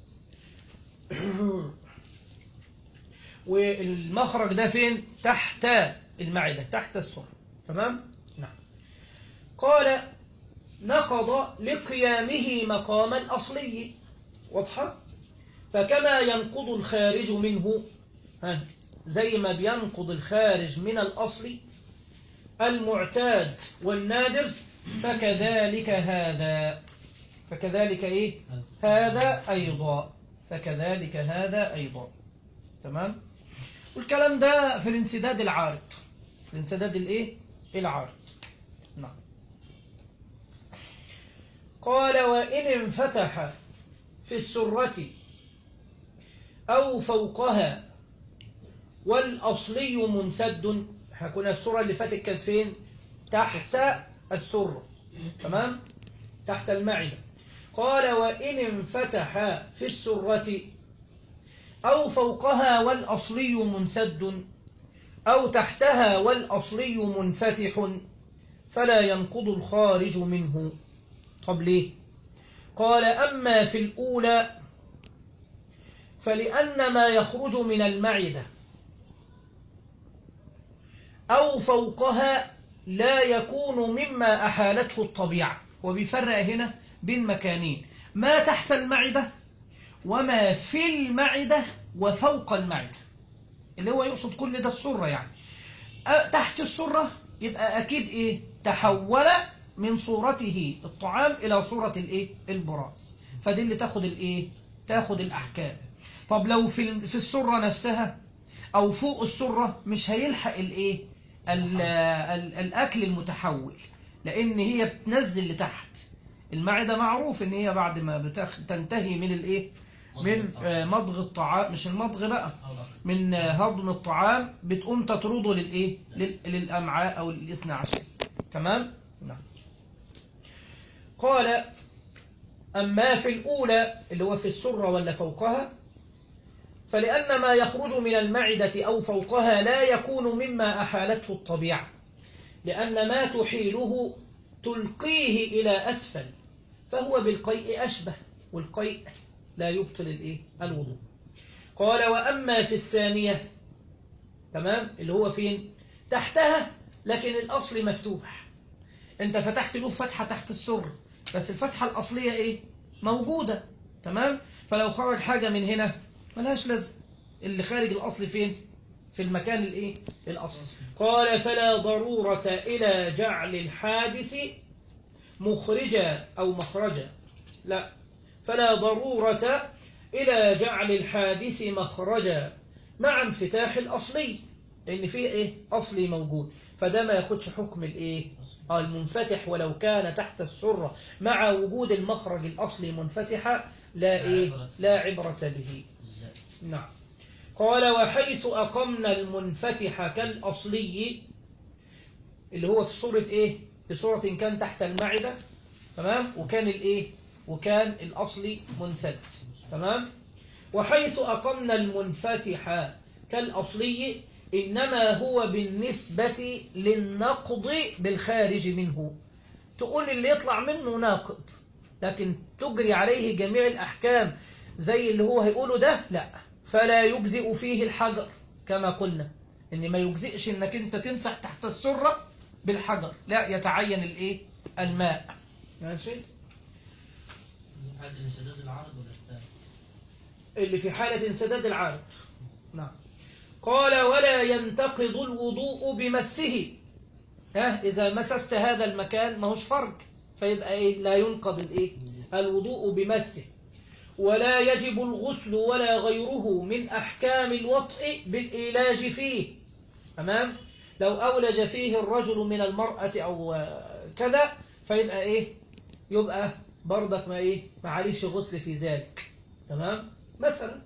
والمخرج ده فين تحت المعدة تحت السرة تمام نعم قال نقض لقيامه مقام الأصلي واضحة فكما ينقض الخارج منه ها زي ما بينقض الخارج من الأصل المعتاد والنادر فكذلك هذا فكذلك إيه هذا أيضا فكذلك هذا أيضا تمام والكلام ده في الانسداد العارض في الانسداد الإيه العارض نعم قال وإن انفتح في السرة أو فوقها والأصلي منسد هكون السرة اللي فاتت كانت فين تحت السرة تمام تحت المعدة قال وإن انفتح في السرة أو فوقها والأصلي منسد أو تحتها والأصلي منفتح فلا ينقض الخارج منه طب ليه قال أما في الأولى فلأن ما يخرج من المعدة أو فوقها لا يكون مما أحالته الطبيعة وبيفرق هنا بين مكانين ما تحت المعدة وما في المعدة وفوق المعدة اللي هو يقصد كل ده السرة يعني أه، تحت السرة يبقى أكيد إيه تحول من صورته الطعام إلى صورة الإيه البراز فدي اللي تاخد الإيه تاخد الأحكام طب لو في ال- في السرة نفسها أو فوق السرة مش هيلحق الإيه ال- ال- الأكل المتحول لان هي بتنزل لتحت المعده معروف ان هي بعد ما بتخ... تنتهي من الايه من آه، مضغ الطعام مش المضغ بقى من آه، هضم الطعام بتقوم تطرده للايه لل... للامعاء او الاثنى عشر تمام نعم قال اما في الاولى اللي هو في السره ولا فوقها فلأن ما يخرج من المعدة أو فوقها لا يكون مما أحالته الطبيعة لأن ما تحيله تلقيه إلى أسفل فهو بالقيء أشبه والقيء لا يبطل الإيه؟ الوضوء قال وأما في الثانية تمام اللي هو فين تحتها لكن الأصل مفتوح أنت فتحت له فتحة تحت السر بس الفتحة الأصلية إيه موجودة تمام فلو خرج حاجة من هنا ملهاش لازم اللي خارج الأصل فين في المكان الايه الأصل قال فلا ضرورة إلى جعل الحادث مخرجا أو مخرجا لا فلا ضرورة إلى جعل الحادث مخرجا مع انفتاح الأصلي لأن فيه إيه أصلي موجود فده ما ياخدش حكم الإيه آه المنفتح ولو كان تحت السرة مع وجود المخرج الأصلي منفتحا لا إيه لا عبرة به الزائد نعم قال وحيث أقمنا المنفتح كالأصلي اللي هو في صورة إيه في صورة إن كان تحت المعدة تمام وكان الإيه وكان الأصلي منسد تمام وحيث أقمنا المنفتح كالأصلي إنما هو بالنسبة للنقض بالخارج منه تقول اللي يطلع منه ناقض لكن تجري عليه جميع الأحكام زي اللي هو هيقوله ده لا فلا يجزئ فيه الحجر كما قلنا ان ما يجزئش انك انت تمسح تحت السرة بالحجر لا يتعين الايه الماء ماشي حد لسداد العرض ولا الثاني اللي في حالة انسداد العارض نعم قال ولا ينتقض الوضوء بمسه ها إذا مسست هذا المكان ما هوش فرج فيبقى إيه لا ينقض الإيه الوضوء بمسه ولا يجب الغسل ولا غيره من أحكام الوطء بالإيلاج فيه تمام لو أولج فيه الرجل من المرأة أو آه، كذا فيبقى إيه يبقى برضك ما إيه ما عليش غسل في ذلك تمام مثلا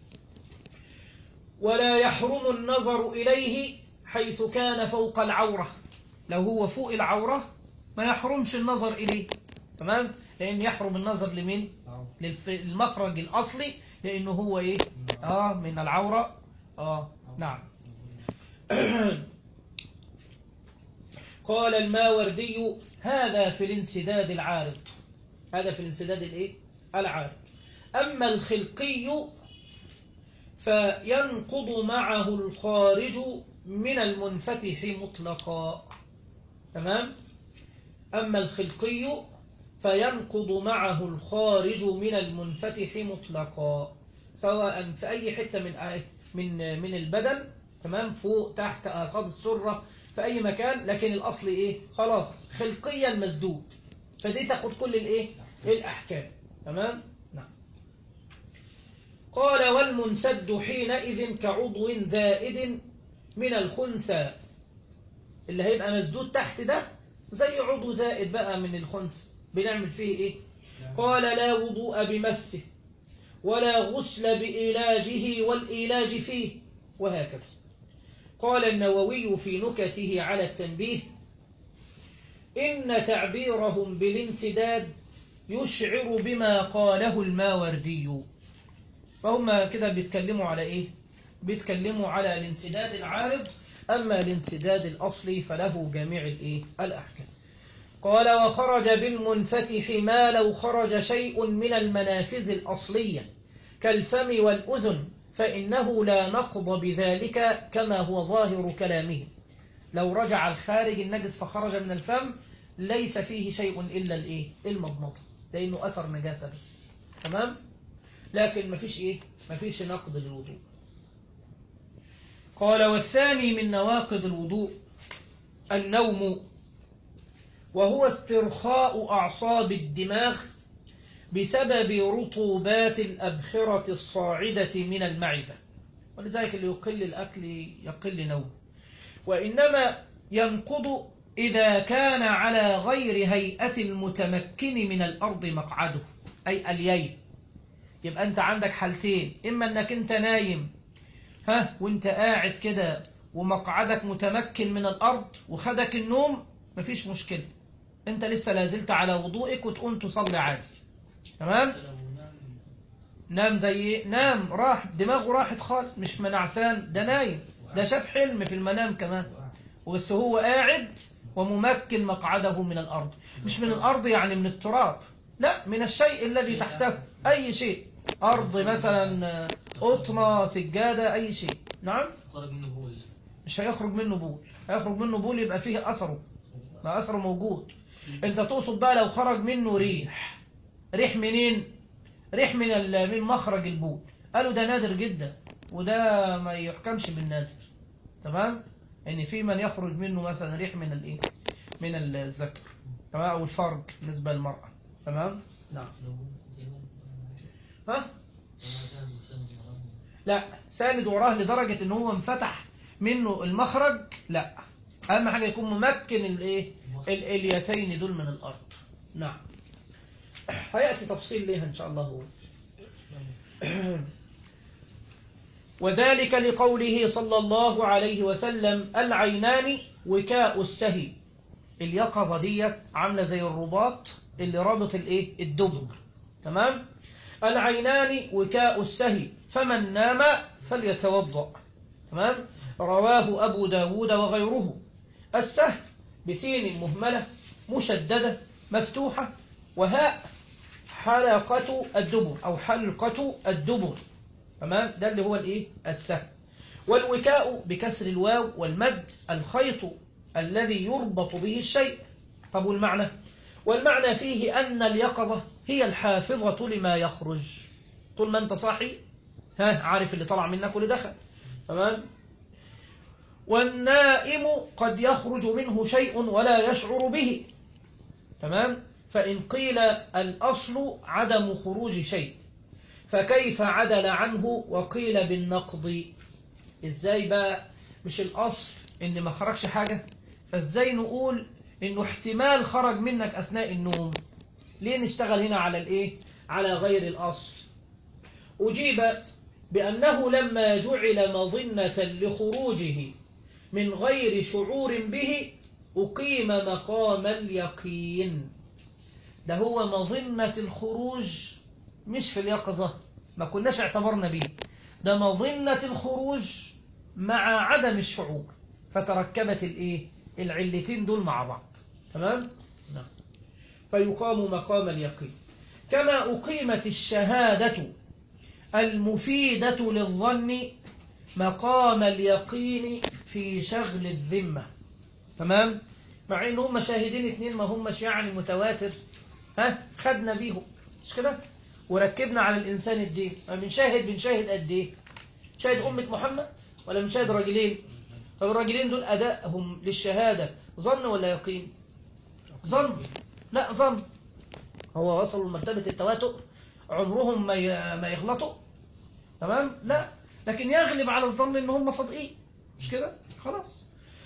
ولا يحرم النظر إليه حيث كان فوق العورة لو هو فوق العورة ما يحرمش النظر إليه تمام لأن يحرم النظر لمين للف- للمخرج الأصلي لأنه هو إيه آه من العورة آه نعم قال الماوردي هذا في الانسداد العارض هذا في الانسداد الايه العارض أما الخلقي فينقض معه الخارج من المنفتح مطلقا تمام أما الخلقي فينقض معه الخارج من المنفتح مطلقا سواء في أي حتة من آية- من من البدن تمام فوق تحت آصاد السرة في أي مكان لكن الأصل إيه خلاص خلقيا مسدود فدي تاخد كل الإيه الأحكام تمام نعم قال والمنسد حينئذ كعضو زائد من الخنثى اللي هيبقى مسدود تحت ده زي عضو زائد بقى من الخنثى بنعمل فيه ايه قال لا وضوء بمسه ولا غسل بإيلاجه والإيلاج فيه وهكذا قال النووي في نكته على التنبيه إن تعبيرهم بالانسداد يشعر بما قاله الماوردي فهم كده بيتكلموا على إيه بيتكلموا على الانسداد العارض أما الانسداد الأصلي فله جميع الإيه الأحكام قال وخرج بالمنفتح ما لو خرج شيء من المنافذ الأصلية كالفم والأذن فإنه لا نقض بذلك كما هو ظاهر كلامه لو رجع الخارج النجس فخرج من الفم ليس فيه شيء إلا الإيه المضمضة لأنه أثر نجاسة بس تمام لكن مفيش إيه مفيش نقض للوضوء قال والثاني من نواقض الوضوء النوم وهو استرخاء أعصاب الدماغ بسبب رطوبات الأبخرة الصاعدة من المعدة ولذلك اللي يقل الأكل يقل نوم وإنما ينقض إذا كان على غير هيئة المتمكن من الأرض مقعده أي اليي يبقى أنت عندك حالتين إما أنك أنت نايم ها وأنت قاعد كده ومقعدك متمكن من الأرض وخدك النوم مفيش مشكلة أنت لسه لازلت على وضوئك وتقوم تصلي عادي تمام حتى لو نام نام زي إيه؟ نام راح دماغه راحت خالص مش منعسان ده نايم ده شاف حلم في المنام كمان بس هو قاعد وممكن مقعده من الأرض مش من الأرض يعني من التراب لا من الشيء الذي تحته أي شيء أرض مثلا قطنة سجادة أي شيء نعم خرج منه بول مش هيخرج منه بول هيخرج منه بول يبقى فيه أثره ما أثره موجود أنت تقصد بقى لو خرج منه ريح ريح منين ريح من ال- من مخرج البول قالوا ده نادر جدا وده ما يحكمش بالنادر تمام ان في من يخرج منه مثلا ريح من الايه من الذكر تمام او الفرج بالنسبه للمراه تمام نعم لو زي ما ها لو كان مساند وراه لا ساند وراه لدرجه ان هو انفتح منه المخرج لا اهم حاجه يكون ممكن الايه الاليتين دول من الارض نعم هياتي تفصيل ليها ان شاء الله هو وذلك لقوله صلى الله عليه وسلم العينان وكاء السهي اليقظة دي عاملة زي الرباط اللي رابط الايه الدبر تمام العينان وكاء السهي فمن نام فليتوضأ تمام رواه أبو داود وغيره السهي بسين مهملة مشددة مفتوحة وهاء حلقة الدبر أو حلقة الدبر تمام ده اللي هو الايه السهم والوكاء بكسر الواو والمد الخيط الذي يربط به الشيء طب والمعنى والمعنى فيه أن اليقظة هي الحافظة لما يخرج طول ما أنت صاحي ها عارف اللي طلع منك واللي دخل تمام والنائم قد يخرج منه شيء ولا يشعر به تمام فإن قيل الأصل عدم خروج شيء فكيف عدل عنه وقيل بالنقض ازاي بقى مش الاصل ان ما خرجش حاجة فازاي نقول انه احتمال خرج منك اثناء النوم ليه نشتغل هنا على الايه على غير الاصل اجيب بانه لما جعل مظنة لخروجه من غير شعور به اقيم مقام اليقين ده هو مظنة الخروج مش في اليقظة ما كناش اعتبرنا بيه ده مظنة الخروج مع عدم الشعور فتركبت الايه العلتين دول مع بعض تمام نعم فيقام مقام اليقين كما أقيمت الشهادة المفيدة للظن مقام اليقين في شغل الذمة تمام مع ان هم شاهدين اتنين ما همش يعني متواتر ها خدنا بيهم مش كده وركبنا على الإنسان الدين بنشاهد بنشاهد قد إيه شاهد أمة محمد ولا بنشاهد راجلين طب الراجلين دول أدائهم للشهادة ظن ولا يقين ظن لا ظن هو وصلوا لمرتبة التواتر عمرهم ما ي- ما يغلطوا تمام لا لكن يغلب على الظن ان هم صادقين مش كده خلاص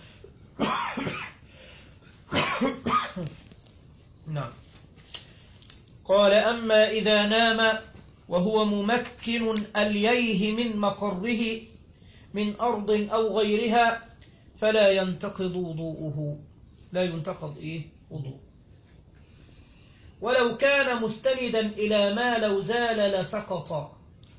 نعم قال أما إذا نام وهو ممكن أليه من مقره من أرض أو غيرها فلا ينتقض وضوءه لا ينتقض إيه وضوء ولو كان مستندا إلى ما لو زال لسقط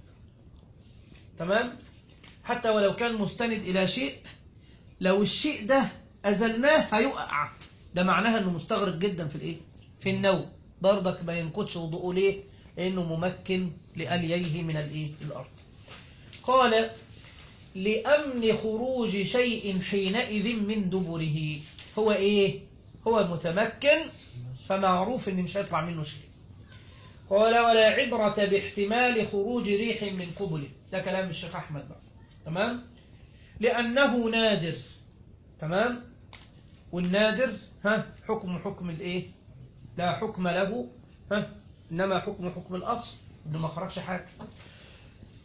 تمام حتى ولو كان مستند إلى شيء لو الشيء ده أزلناه هيقع ده معناها أنه مستغرق جدا في الإيه في النوم برضك ما ينقضش وضوءه ليه لأنه ممكن لأليه من الإيه الأرض قال لأمن خروج شيء حينئذ من دبره هو إيه هو متمكن فمعروف إن مش هيطلع منه شيء قال ولا عبرة باحتمال خروج ريح من قبله ده كلام الشيخ أحمد بقى تمام لأنه نادر تمام والنادر ها حكم حكم الايه لا حكم له ها انما حكم حكم الاصل انه ما خرجش حاجه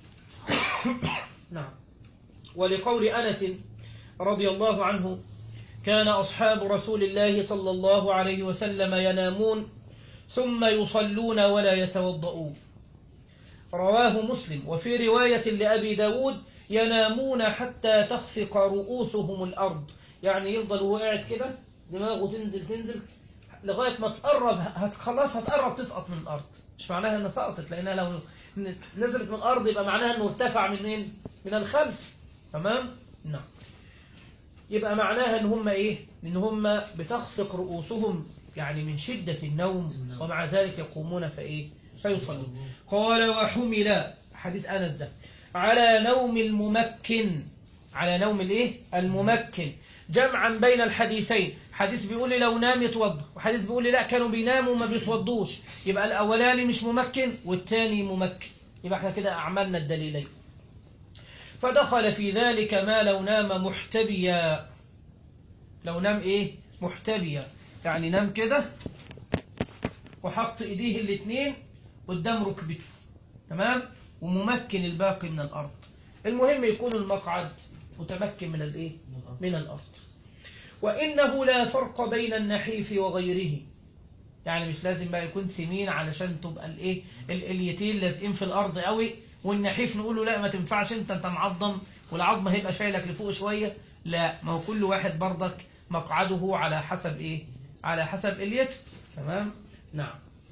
نعم ولقول انس رضي الله عنه كان أصحاب رسول الله صلى الله عليه وسلم ينامون ثم يصلون ولا يتوضؤون رواه مسلم وفي رواية لأبي داود ينامون حتى تخفق رؤوسهم الأرض يعني يفضل هو قاعد كده دماغه تنزل تنزل لغاية ما تقرب هت- خلاص هتقرب تسقط من الأرض مش معناها إنها سقطت لأنها لو نزلت من الأرض يبقى معناها إنه ارتفع من مين؟ من الخلف تمام؟ نعم يبقى معناها إن هم إيه؟ إن هم بتخفق رؤوسهم يعني من شدة النوم النوم. ومع ذلك يقومون فإيه؟ فيصلون قال وحمل حديث أنس ده على نوم الممكن على نوم الايه الممكن جمعا بين الحديثين حديث بيقول لي لو نام يتوضا وحديث بيقول لي لا كانوا بيناموا وما بيتوضوش يبقى الاولاني مش ممكن والتاني ممكن يبقى احنا كده اعملنا الدليلين فدخل في ذلك ما لو نام محتبيا لو نام ايه محتبيا يعني نام كده وحط ايديه الاثنين قدام ركبته تمام وممكن الباقي من الارض المهم يكون المقعد متمكن من الايه من الارض وانه لا فرق بين النحيف وغيره يعني مش لازم بقى يكون سمين علشان تبقى الايه ال- اليتين لازقين في الارض قوي والنحيف نقول له لا ما تنفعش انت انت معظم والعظم هيبقى شايلك لفوق شويه لا ما هو كل واحد برضك مقعده على حسب ايه على حسب اليته تمام نعم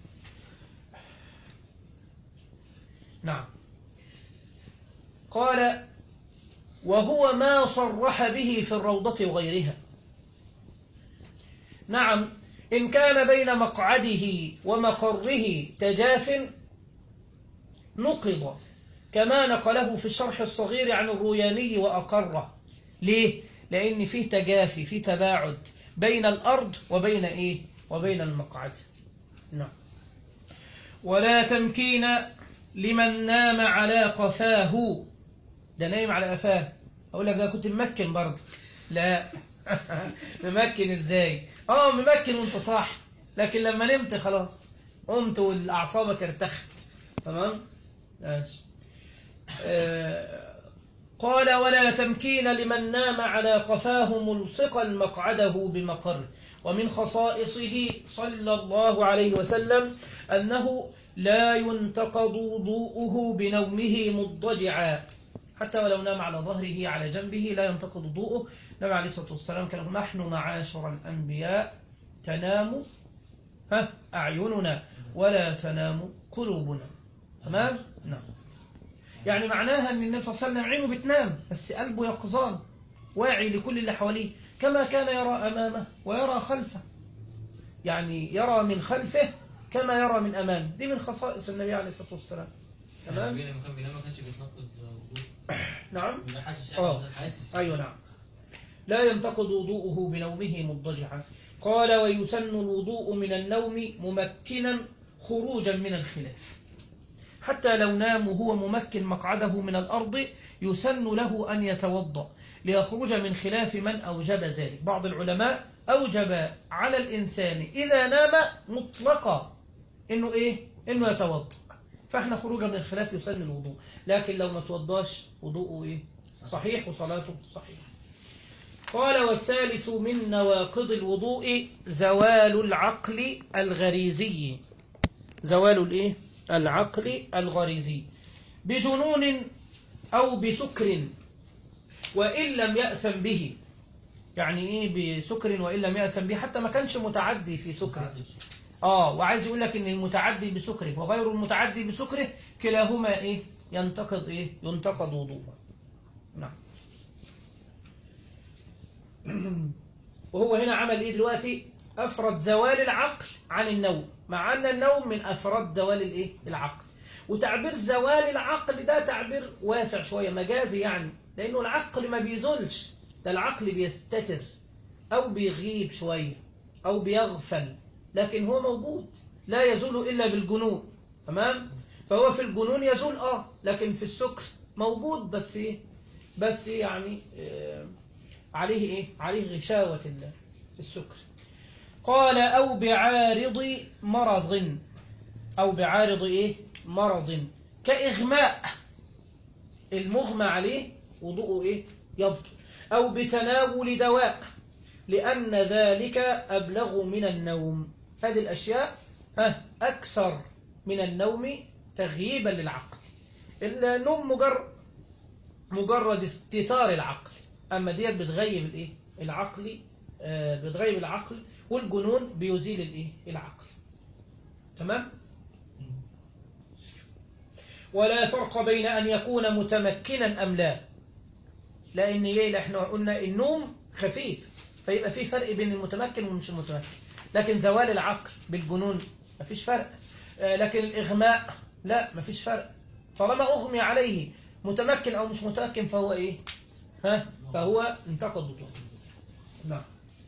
نعم قال وهو ما صرح به في الروضة وغيرها نعم إن كان بين مقعده ومقره تجاف نقض كما نقله في الشرح الصغير عن الروياني وأقره ليه؟ لأن فيه تجافي فيه تباعد بين الأرض وبين إيه؟ وبين المقعد نعم ولا تمكين لمن نام على قفاه ده نايم على قفاه اقول لك ده كنت ممكن برضه لا ممكن ازاي اه ممكن وانت صح لكن لما نمت خلاص قمت والاعصابك ارتخت تمام ماشي آه قال ولا تمكين لمن نام على قفاه ملصقا مقعده بمقر ومن خصائصه صلى الله عليه وسلم أنه لا ينتقض وضوءه بنومه مضجعا حتى ولو نام على ظهره على جنبه لا ينتقض وضوءه النبي عليه الصلاة والسلام كان يقول نحن معاشر الأنبياء تنام ها أعيننا ولا تنام قلوبنا تمام؟ نعم يعني معناها ان النبي صلى الله عليه وسلم عينه بتنام بس قلبه يقظان واعي لكل اللي حواليه كما كان يرى امامه ويرى خلفه يعني يرى من خلفه كما يرى من امامه دي من خصائص النبي عليه الصلاه والسلام تمام لما كان بينام ما كانش بيتنقض وضوء نعم بيبقى حاسس اه يعني حاسس ايوه نعم لا ينتقض وضوءه بنومه مضجعا قال ويسن الوضوء من النوم ممكنا خروجا من الخلاف حتى لو نام وهو ممكن مقعده من الأرض يسن له أن يتوضأ ليخرج من خلاف من أوجب ذلك بعض العلماء أوجب على الإنسان إذا نام مطلقا إنه إيه؟ إنه يتوضأ فإحنا خروجا من الخلاف يسن الوضوء لكن لو ما توضاش وضوءه إيه؟ صحيح وصلاته صحيح قال والثالث من نواقض الوضوء زوال العقل الغريزي زوال الايه العقل الغريزي بجنون او بسكر وان لم يأسم به يعني ايه بسكر وان لم يأسم به حتى ما كانش متعدي في سكره اه وعايز يقول لك ان المتعدي بسكره وغير المتعدي بسكره كلاهما ايه ينتقض ايه ينتقض وضوءه نعم وهو هنا عمل ايه دلوقتي افرد زوال العقل عن النوم مع ان النوم من افراد زوال الايه العقل وتعبير زوال العقل ده تعبير واسع شويه مجازي يعني لانه العقل ما بيزولش ده العقل بيستتر او بيغيب شويه او بيغفل لكن هو موجود لا يزول الا بالجنون تمام فهو في الجنون يزول اه لكن في السكر موجود بس ايه بس يعني آه عليه ايه عليه غشاوة ال- السكر قال او بعارض مرض او بعارض ايه مرض كاغماء المغمى عليه وضوءه ايه يبطل او بتناول دواء لأن ذلك أبلغ من النوم هذه الأشياء ها أكثر من النوم تغييبا للعقل النوم مجرد مجرد استتار العقل أما ديت بتغيب الإيه العقل آه بتغيب العقل والجنون بيزيل الإيه العقل تمام ولا فرق بين أن يكون متمكنا أم لا لأن إيه احنا قلنا النوم خفيف فيبقى في فرق بين المتمكن والمش المتمكن لكن زوال العقل بالجنون مفيش فرق آه لكن الإغماء لا مفيش فرق طالما أغمي عليه متمكن أو مش متمكن فهو إيه ها فهو انتقد وضوء نعم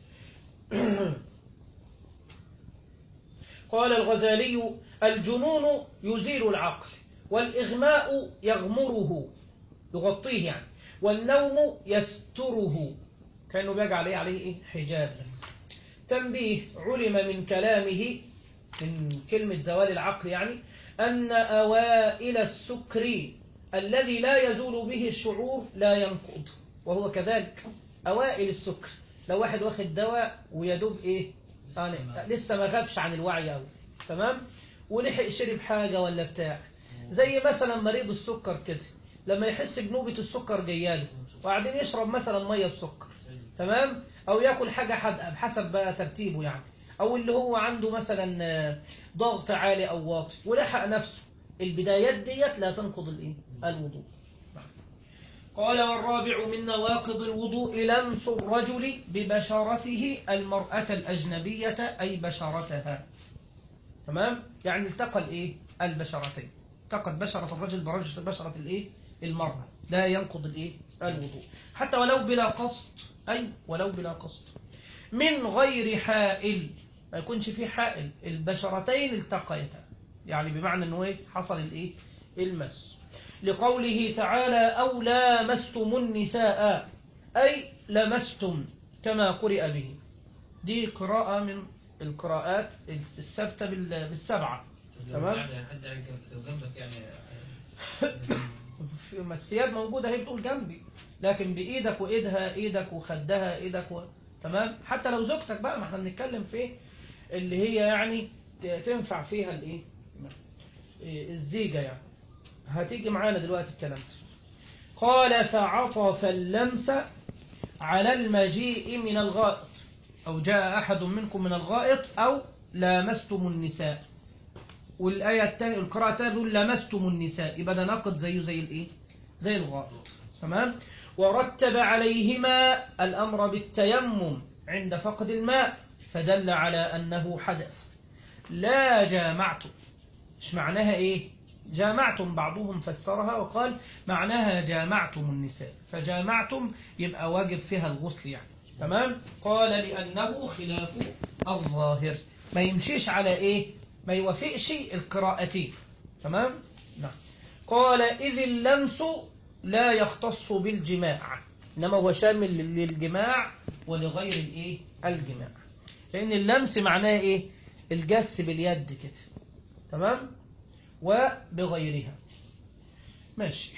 قال الغزالي الجنون يزيل العقل والإغماء يغمره يغطيه يعني والنوم يستره كأنه بيجعل عليه عليه إيه؟ حجاب بس تنبيه علم من كلامه من كلمة زوال العقل يعني أن أوائل السكر الذي لا يزول به الشعور لا ينقض وهو كذلك أوائل السكر لو واحد واخد دواء ويدوب إيه يعني لسه ما غابش عن الوعي أوي تمام ولحق شرب حاجة ولا بتاع زي مثلا مريض السكر كده لما يحس بنوبة السكر جياله وبعدين يشرب مثلا مية بسكر تمام أو يأكل حاجة حادقة بحسب بقى ترتيبه يعني أو اللي هو عنده مثلا ضغط عالي أو واطي ولحق نفسه البدايات ديت لا تنقض الإيه؟ الوضوء قال والرابع من نواقض الوضوء لمس الرجل ببشرته المرأة الأجنبية أي بشرتها تمام يعني التقى الإيه البشرتين التقت بشرة الرجل برجل بشرة الإيه المرأة لا ينقض الإيه الوضوء حتى ولو بلا قصد أي ولو بلا قصد من غير حائل ما يكونش في حائل البشرتين التقيتا يعني بمعنى أنه إيه حصل الإيه المس لقوله تعالى أو لامستم النساء أي لمستم كما قرئ به دي قراءة من القراءات الثابتة بالسبعة تمام يعني حد يعني لو جنبك يعني ما الثياب موجودة هي بتقول جنبي لكن بإيدك وإيدها إيدك وخدها إيدك و... تمام حتى لو زوجتك بقى ما احنا بنتكلم في اللي هي يعني تنفع فيها الايه الزيجة يعني هتيجي معانا دلوقتي الكلام ده قال فعطف اللمس على المجيء من الغائط أو جاء أحد منكم من الغائط أو لامستم النساء والآية الثانية القراءة الثانية بتقول لمستم النساء يبقى ده ناقض زيه زي الإيه؟ زي الغائط تمام؟ ورتب عليهما الأمر بالتيمم عند فقد الماء فدل على أنه حدث لا جامعتم مش معناها إيه؟ جامعتم بعضهم فسرها وقال معناها جامعتم النساء فجامعتم يبقى واجب فيها الغسل يعني تمام؟ قال لأنه خلاف الظاهر ما يمشيش على إيه؟ ما يوافقش القراءتين تمام؟ نعم قال إذ اللمس لا يختص بالجماع إنما هو شامل للجماع ولغير الإيه؟ الجماع لأن اللمس معناه إيه؟ الجس باليد كده تمام؟ وبغيرها ماشي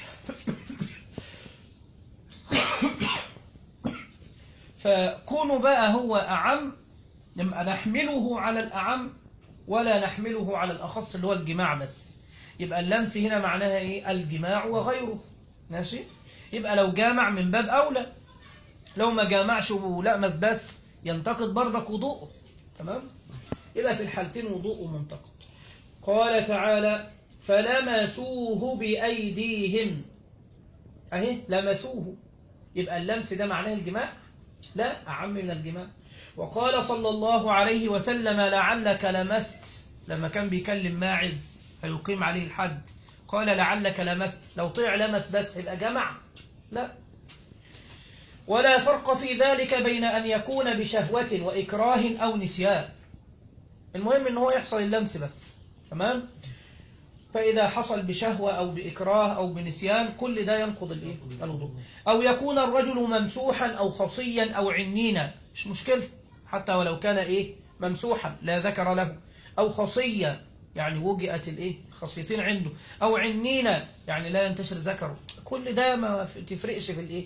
فكونوا بقى هو أعم نبقى نحمله على الأعم ولا نحمله على الأخص اللي هو الجماع بس يبقى اللمس هنا معناها إيه الجماع وغيره ماشي يبقى لو جامع من باب أولى لو ما جامعش ولمس بس ينتقد برضك وضوءه تمام يبقى في الحالتين وضوءه منتقد قال تعالى فلمسوه بأيديهم أهي لمسوه يبقى اللمس ده معناه الجماع لا أعم من الجماع وقال صلى الله عليه وسلم لعلك لمست لما كان بيكلم ماعز فيقيم عليه الحد قال لعلك لمست لو طيع لمس بس يبقى جمع لا ولا فرق في ذلك بين أن يكون بشهوة وإكراه أو نسيان المهم أنه يحصل اللمس بس تمام فإذا حصل بشهوة أو بإكراه أو بنسيان كل ده ينقض الإيه؟ الوضوء أو يكون الرجل ممسوحا أو خصيا أو عنينا مش مشكلة حتى ولو كان إيه ممسوحا لا ذكر له أو خصيا يعني وجئت الإيه خصيتين عنده أو عنينا يعني لا ينتشر ذكره كل ده ما تفرقش في الإيه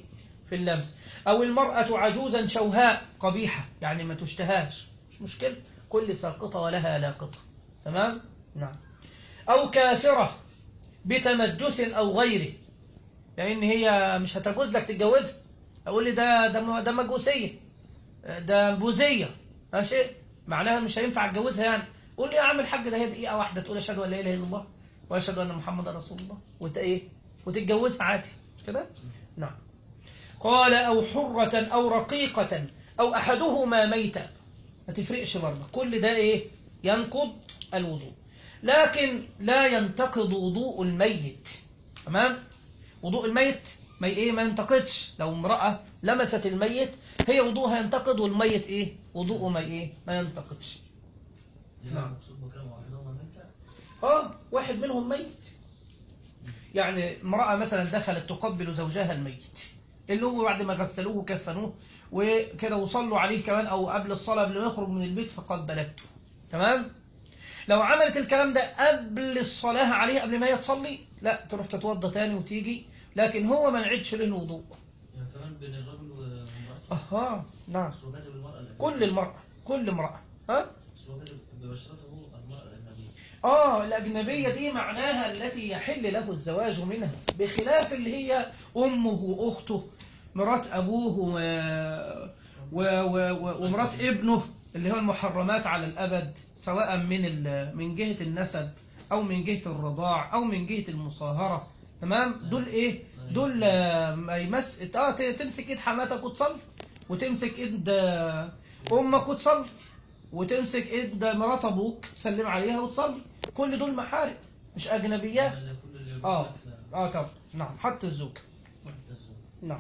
في اللمس أو المرأة عجوزا شوهاء قبيحة يعني ما تشتهاش مش مشكلة كل ساقطة ولها لاقطة تمام نعم أو كافرة بتمجس أو غيره لأن هي مش هتجوز لك تتجوزها أقول لي ده ده ده مجوسية ده بوذية ماشي معناها مش هينفع اتجوزها يعني قول لي يا عم الحاج ده هي دقيقة واحدة تقول أشهد أن لا إله إلا الله وأشهد أن محمدا رسول الله وت إيه وتتجوزها عادي مش كده؟ نعم قال أو حرة أو رقيقة أو أحدهما ميتا ما تفرقش برضه كل ده إيه ينقض الوضوء لكن لا ينتقض وضوء الميت تمام وضوء الميت ما ايه ما ينتقدش لو امرأة لمست الميت هي وضوءها ينتقد والميت ايه وضوءه ما ايه ما ينتقدش نعم مقصود بكلام واحدهما ميتة اه واحد منهم ميت يعني امرأة مثلا دخلت تقبل زوجها الميت اللي هو بعد ما غسلوه وكفنوه وكده وصلوا عليه كمان او قبل الصلاة قبل ما يخرج من البيت فقبلته تمام لو عملت الكلام ده قبل الصلاة عليه قبل ما هي تصلي لا تروح تتوضى تاني وتيجي لكن هو ما نعيدش له الوضوء يعني كمان بين الرجل وامرأته اها نعم سلوكات بالمرأة الأجنبية. كل المرأة كل امرأة ها سلوكات ببشرته المرأة الأجنبية آه الأجنبية دي معناها التي يحل له الزواج منها بخلاف اللي هي أمه وأخته مرات أبوه و... و... و... و... ومرات ابنه اللي هو المحرمات على الأبد سواء من ال... من جهة النسب أو من جهة الرضاع أو من جهة المصاهرة تمام دول إيه دول آه، ما يمس آه ت- تمسك إيد حماتك وتصلي وتمسك إيد آه، أمك وتصلي وتمسك ايد مرات ابوك تسلم عليها وتصلي كل دول محارم مش اجنبيات إلا كل اللي اه بيسلك لا. اه طبعا نعم حتى الزوج واحدة الزوج. نعم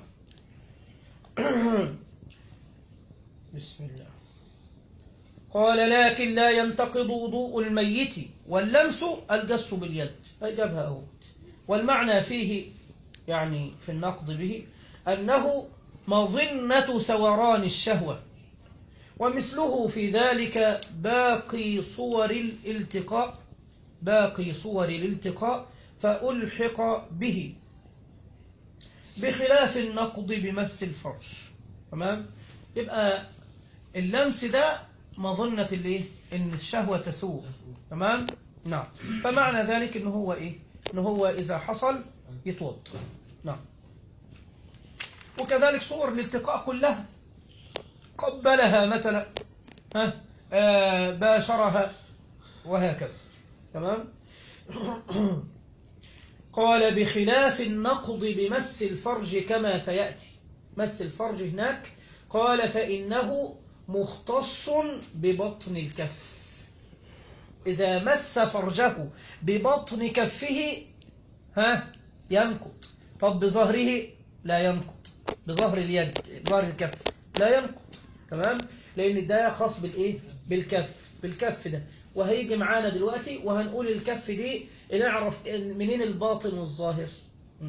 بسم الله قال لكن لا ينتقض وضوء الميت واللمس الجس باليد أجابها أهو والمعنى فيه يعني في النقض به أنه مظنة سوران الشهوة ومثله في ذلك باقي صور الالتقاء باقي صور الالتقاء فألحق به بخلاف النقض بمس الفرج تمام يبقى اللمس ده مظنة الايه ان الشهوة تسوء تمام نعم فمعنى ذلك ان هو ايه ان هو اذا حصل يتوضا نعم وكذلك صور الالتقاء كلها قبلها مثلا ها آه باشرها وهكذا تمام قال بخلاف النقض بمس الفرج كما سيأتي مس الفرج هناك قال فإنه مختص ببطن الكف إذا مس فرجه ببطن كفه ها ينقض طب بظهره لا ينقض بظهر اليد ظهر الكف لا ينقض تمام لأن ده خاص بالإيه بالكف بالكف ده وهيجي معانا دلوقتي وهنقول الكف دي نعرف منين الباطن والظاهر م.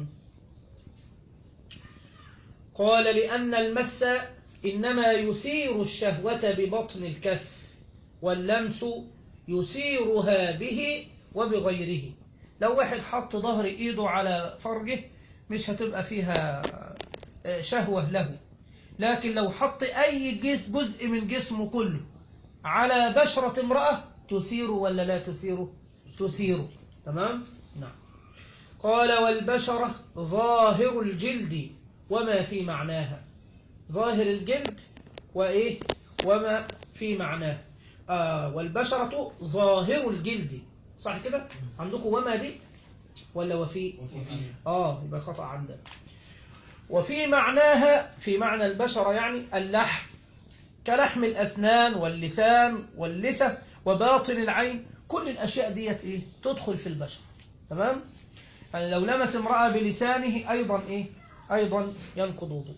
قال لأن المس إنما يثير الشهوة ببطن الكف واللمس يثيرها به وبغيره لو واحد حط ظهر إيده على فرجه مش هتبقى فيها شهوة له لكن لو حط أي جس- جزء من جسمه كله على بشرة امرأة تثير ولا لا تثير تثير تمام نعم قال والبشرة ظاهر الجلد وما في معناها ظاهر الجلد وإيه وما في معناه آه والبشرة ظاهر الجلد صح كده عندكم وما دي ولا وفي وفي آه يبقى خطأ عندنا وفي معناها في معنى البشرة يعني اللحم كلحم الأسنان واللسان واللثة وباطن العين كل الأشياء ديت إيه تدخل في البشر تمام يعني لو لمس امرأة بلسانه أيضا إيه أيضا ينقض وضوء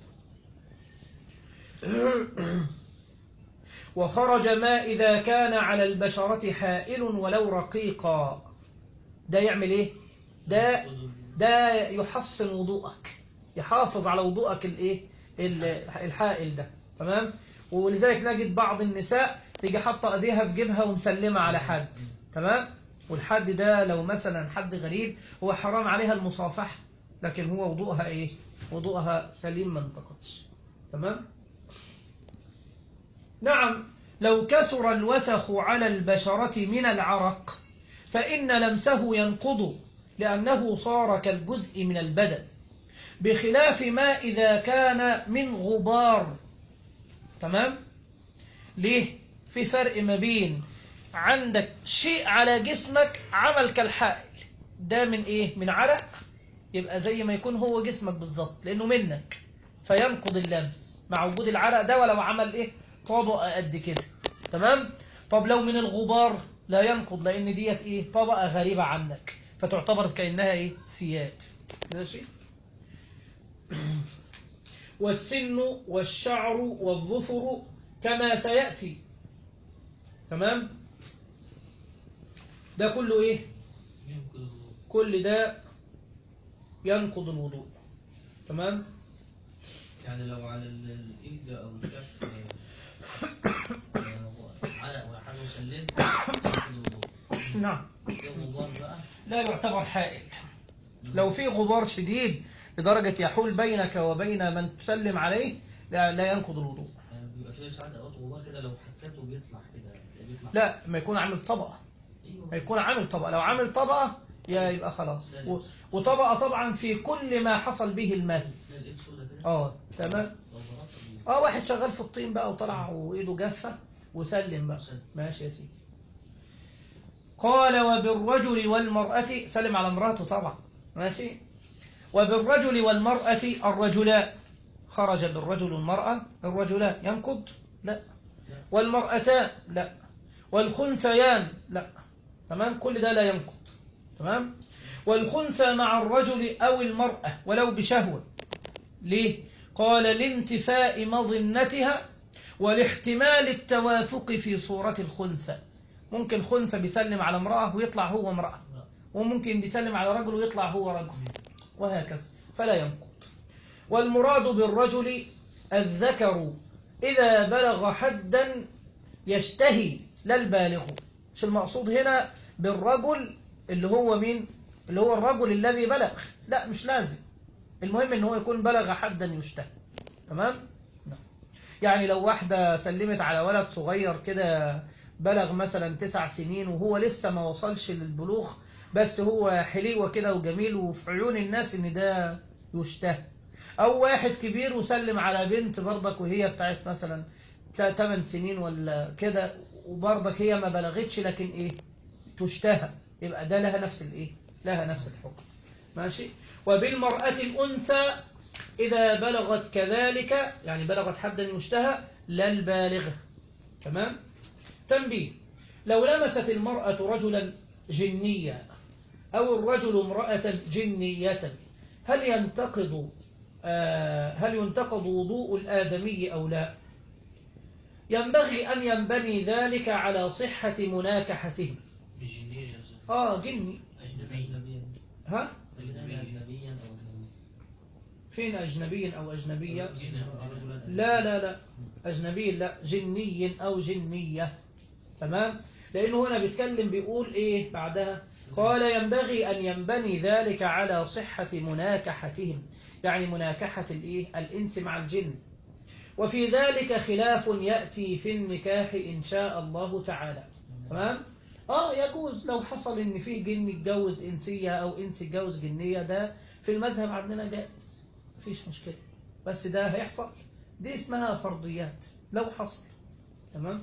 وخرج ما إذا كان على البشرة حائل ولو رقيقا ده يعمل إيه ده ده يحسن وضوءك يحافظ على وضوءك الايه ال- الحائل ده تمام ولذلك نجد بعض النساء تيجي حاطه ايديها في جيبها ومسلمه على حد تمام والحد ده لو مثلا حد غريب هو حرام عليها المصافحه لكن هو وضوءها ايه وضوءها سليم ما انتقضش تمام نعم لو كثر الوسخ على البشرة من العرق فإن لمسه ينقض لأنه صار كالجزء من البدن بخلاف ما إذا كان من غبار تمام ليه في فرق ما بين عندك شيء على جسمك عمل كالحائل ده من ايه من عرق يبقى زي ما يكون هو جسمك بالظبط لانه منك فينقض اللمس مع وجود العرق ده ولو عمل ايه طبقه قد كده تمام طب لو من الغبار لا ينقض لان ديت ايه طبقه غريبه عنك فتعتبر كانها ايه ثياب ماشي والسن والشعر والظفر كما سيأتي تمام ده كله ايه يمكن كل ده ينقض الوضوء تمام يعني لو على ال- الايد او الكف آه، علق ولا حاجه وسلمت ياخد الوضوء نعم في غبار بقى لا يعتبر حائل لو في غبار شديد لدرجة يحول بينك وبين من تسلم عليه لا, لا ينقض الوضوء يعني بيبقى فيه ساعات اوقات غبار كده لو حكاته بيطلع كده تلاقيه بيطلع لا ما يكون عامل طبقة ما ايوه يكون عامل طبقة لو عامل طبقة يا يبقى خلاص و- وطبقة طبعا في كل ما حصل به المس تلاقي الايد سودا كده اه تمام لو ضربت بيه اه واحد شغال في الطين بقى وطلع وايده جافة وسلم بقى سلم. ماشي يا سيدي قال وبالرجل والمرأة سلم على امرأته طبعا ماشي وبالرجل والمرأة الرجلان خرج بالرجل والمرأة الرجلان ينقض لا والمرأتان لا والخنثيان لا تمام كل ده لا ينقض تمام والخنثى مع الرجل أو المرأة ولو بشهوة ليه قال لانتفاء مظنتها ولاحتمال التوافق في صورة الخنثى ممكن خنثى بيسلم على امرأة ويطلع هو امرأة وممكن بيسلم على رجل ويطلع هو رجل وهكذا فلا ينقض والمراد بالرجل الذكر إذا بلغ حدا يشتهي لا البالغ مش المقصود هنا بالرجل اللي هو مين اللي هو الرجل الذي بلغ لا مش لازم المهم ان هو يكون بلغ حدا يشتهي تمام نعم. يعني لو واحدة سلمت على ولد صغير كده بلغ مثلا تسع سنين وهو لسه ما وصلش للبلوغ بس هو حليوة كده وجميل وفي عيون الناس ان ده يشتهى او واحد كبير وسلم على بنت برضك وهي بتاعت مثلا 8 سنين ولا كده وبرضك هي ما بلغتش لكن ايه تشتهى يبقى ده لها نفس الايه لها نفس الحكم ماشي وبالمرأة الأنثى إذا بلغت كذلك يعني بلغت حدا يشتهى لا البالغة تمام تنبيه لو لمست المرأة رجلا جنيا أو الرجل امرأة جنية هل ينتقض آه هل ينتقض وضوء الآدمي أو لا ينبغي أن ينبني ذلك على صحة مناكحته بالجنين يا زلمه آه جني اجنبي اجنبيا ها اجنبيا اجنبيا او فين أجنبي أو أجنبية جن أو رجلا لا لا لا أجنبي لا جني أو جنية تمام لأنه هنا بيتكلم بيقول إيه بعدها قال ينبغي أن ينبني ذلك على صحة مناكحتهم يعني مناكحة الإيه الإنس مع الجن وفي ذلك خلاف يأتي في النكاح إن شاء الله تعالى تمام آه يجوز لو حصل إن فيه جن يتجوز إنسية أو إنس يتجوز جنية ده في المذهب عندنا جائز مفيش مشكلة بس ده هيحصل دي اسمها فرضيات لو حصل تمام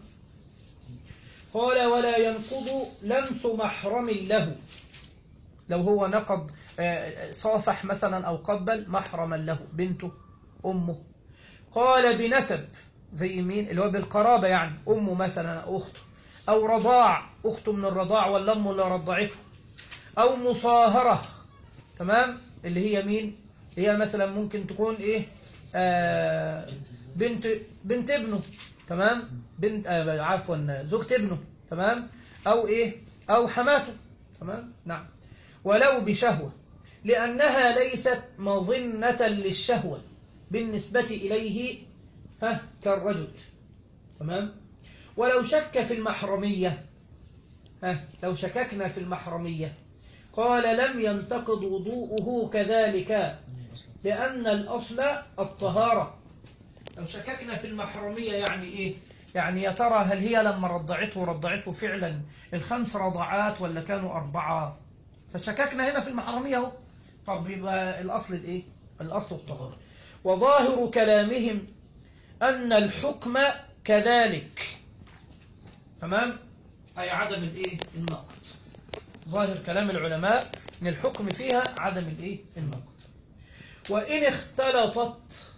قال ولا ينقض لمس محرم له لو هو نقض آه، صافح مثلا أو قبل محرما له بنته أمه قال بنسب زي مين اللي هو بالقرابة يعني أمه مثلا أو أخته أو رضاع أخته من الرضاع ولا أمه اللي رضعته أو مصاهرة تمام اللي هي مين هي مثلا ممكن تكون إيه آه بنت بنت ابنه تمام بنت آه عفوا زوجة ابنه تمام أو إيه أو حماته تمام نعم ولو بشهوة لأنها ليست مظنة للشهوة بالنسبة إليه ها كالرجل تمام ولو شك في المحرمية ها لو شككنا في المحرمية قال لم ينتقض وضوءه كذلك أصلا لأن الأصل الطهارة لو شككنا في المحرمية يعني إيه يعني يا ترى هل هي لما رضعته رضعته فعلا الخمس رضعات ولا كانوا أربعة فشككنا هنا في المحرمية اهو طب يبقى الأصل الإيه الأصل الطهارة وظاهر كلامهم أن الحكم كذلك تمام أي عدم الإيه النقد ظاهر كلام العلماء أن الحكم فيها عدم الإيه النقد وإن اختلطت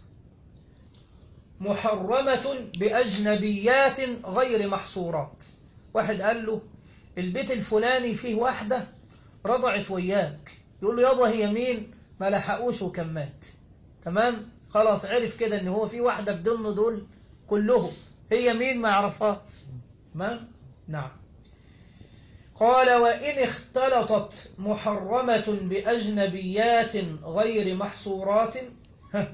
محرمة بأجنبيات غير محصورات واحد قال له البيت الفلاني فيه واحدة رضعت وياك يقول له يابا هي مين ما لحقوش وكان مات تمام خلاص عرف كده ان هو في واحدة في ضمن دول كلهم هي مين ما يعرفهاش تمام نعم قال وإن اختلطت محرمة بأجنبيات غير محصورات ها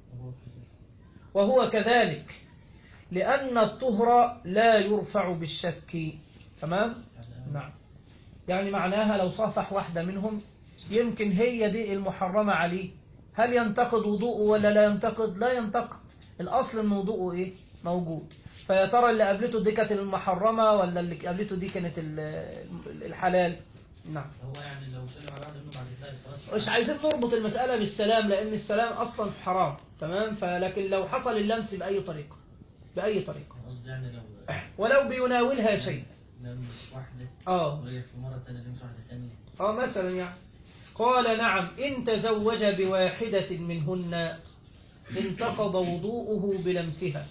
وهو كذلك لأن الطهر لا يرفع بالشك تمام نعم يعني معناها لو صافح واحدة منهم يمكن هي دي المحرمة عليه هل ينتقد وضوءه ولا لا ينتقد لا ينتقد الأصل ان وضوءه إيه موجود فيا ترى اللي قابلته دي كانت المحرمة ولا اللي قابلته دي كانت ال- الحلال نعم هو يعني لو سلم على واحد منهم بعد كده خلاص مش عايزين نربط المسألة بالسلام لأن السلام أصلا حرام تمام فلكن لو حصل اللمس بأي طريقة بأي طريقة قصدي يعني لو ولو بيناولها شيء لمس واحدة آه ورجع في مرة تانية لمس واحدة تانية آه مثلا يعني قال نعم إن تزوج بواحدة منهن انتقض وضوءه بلمسها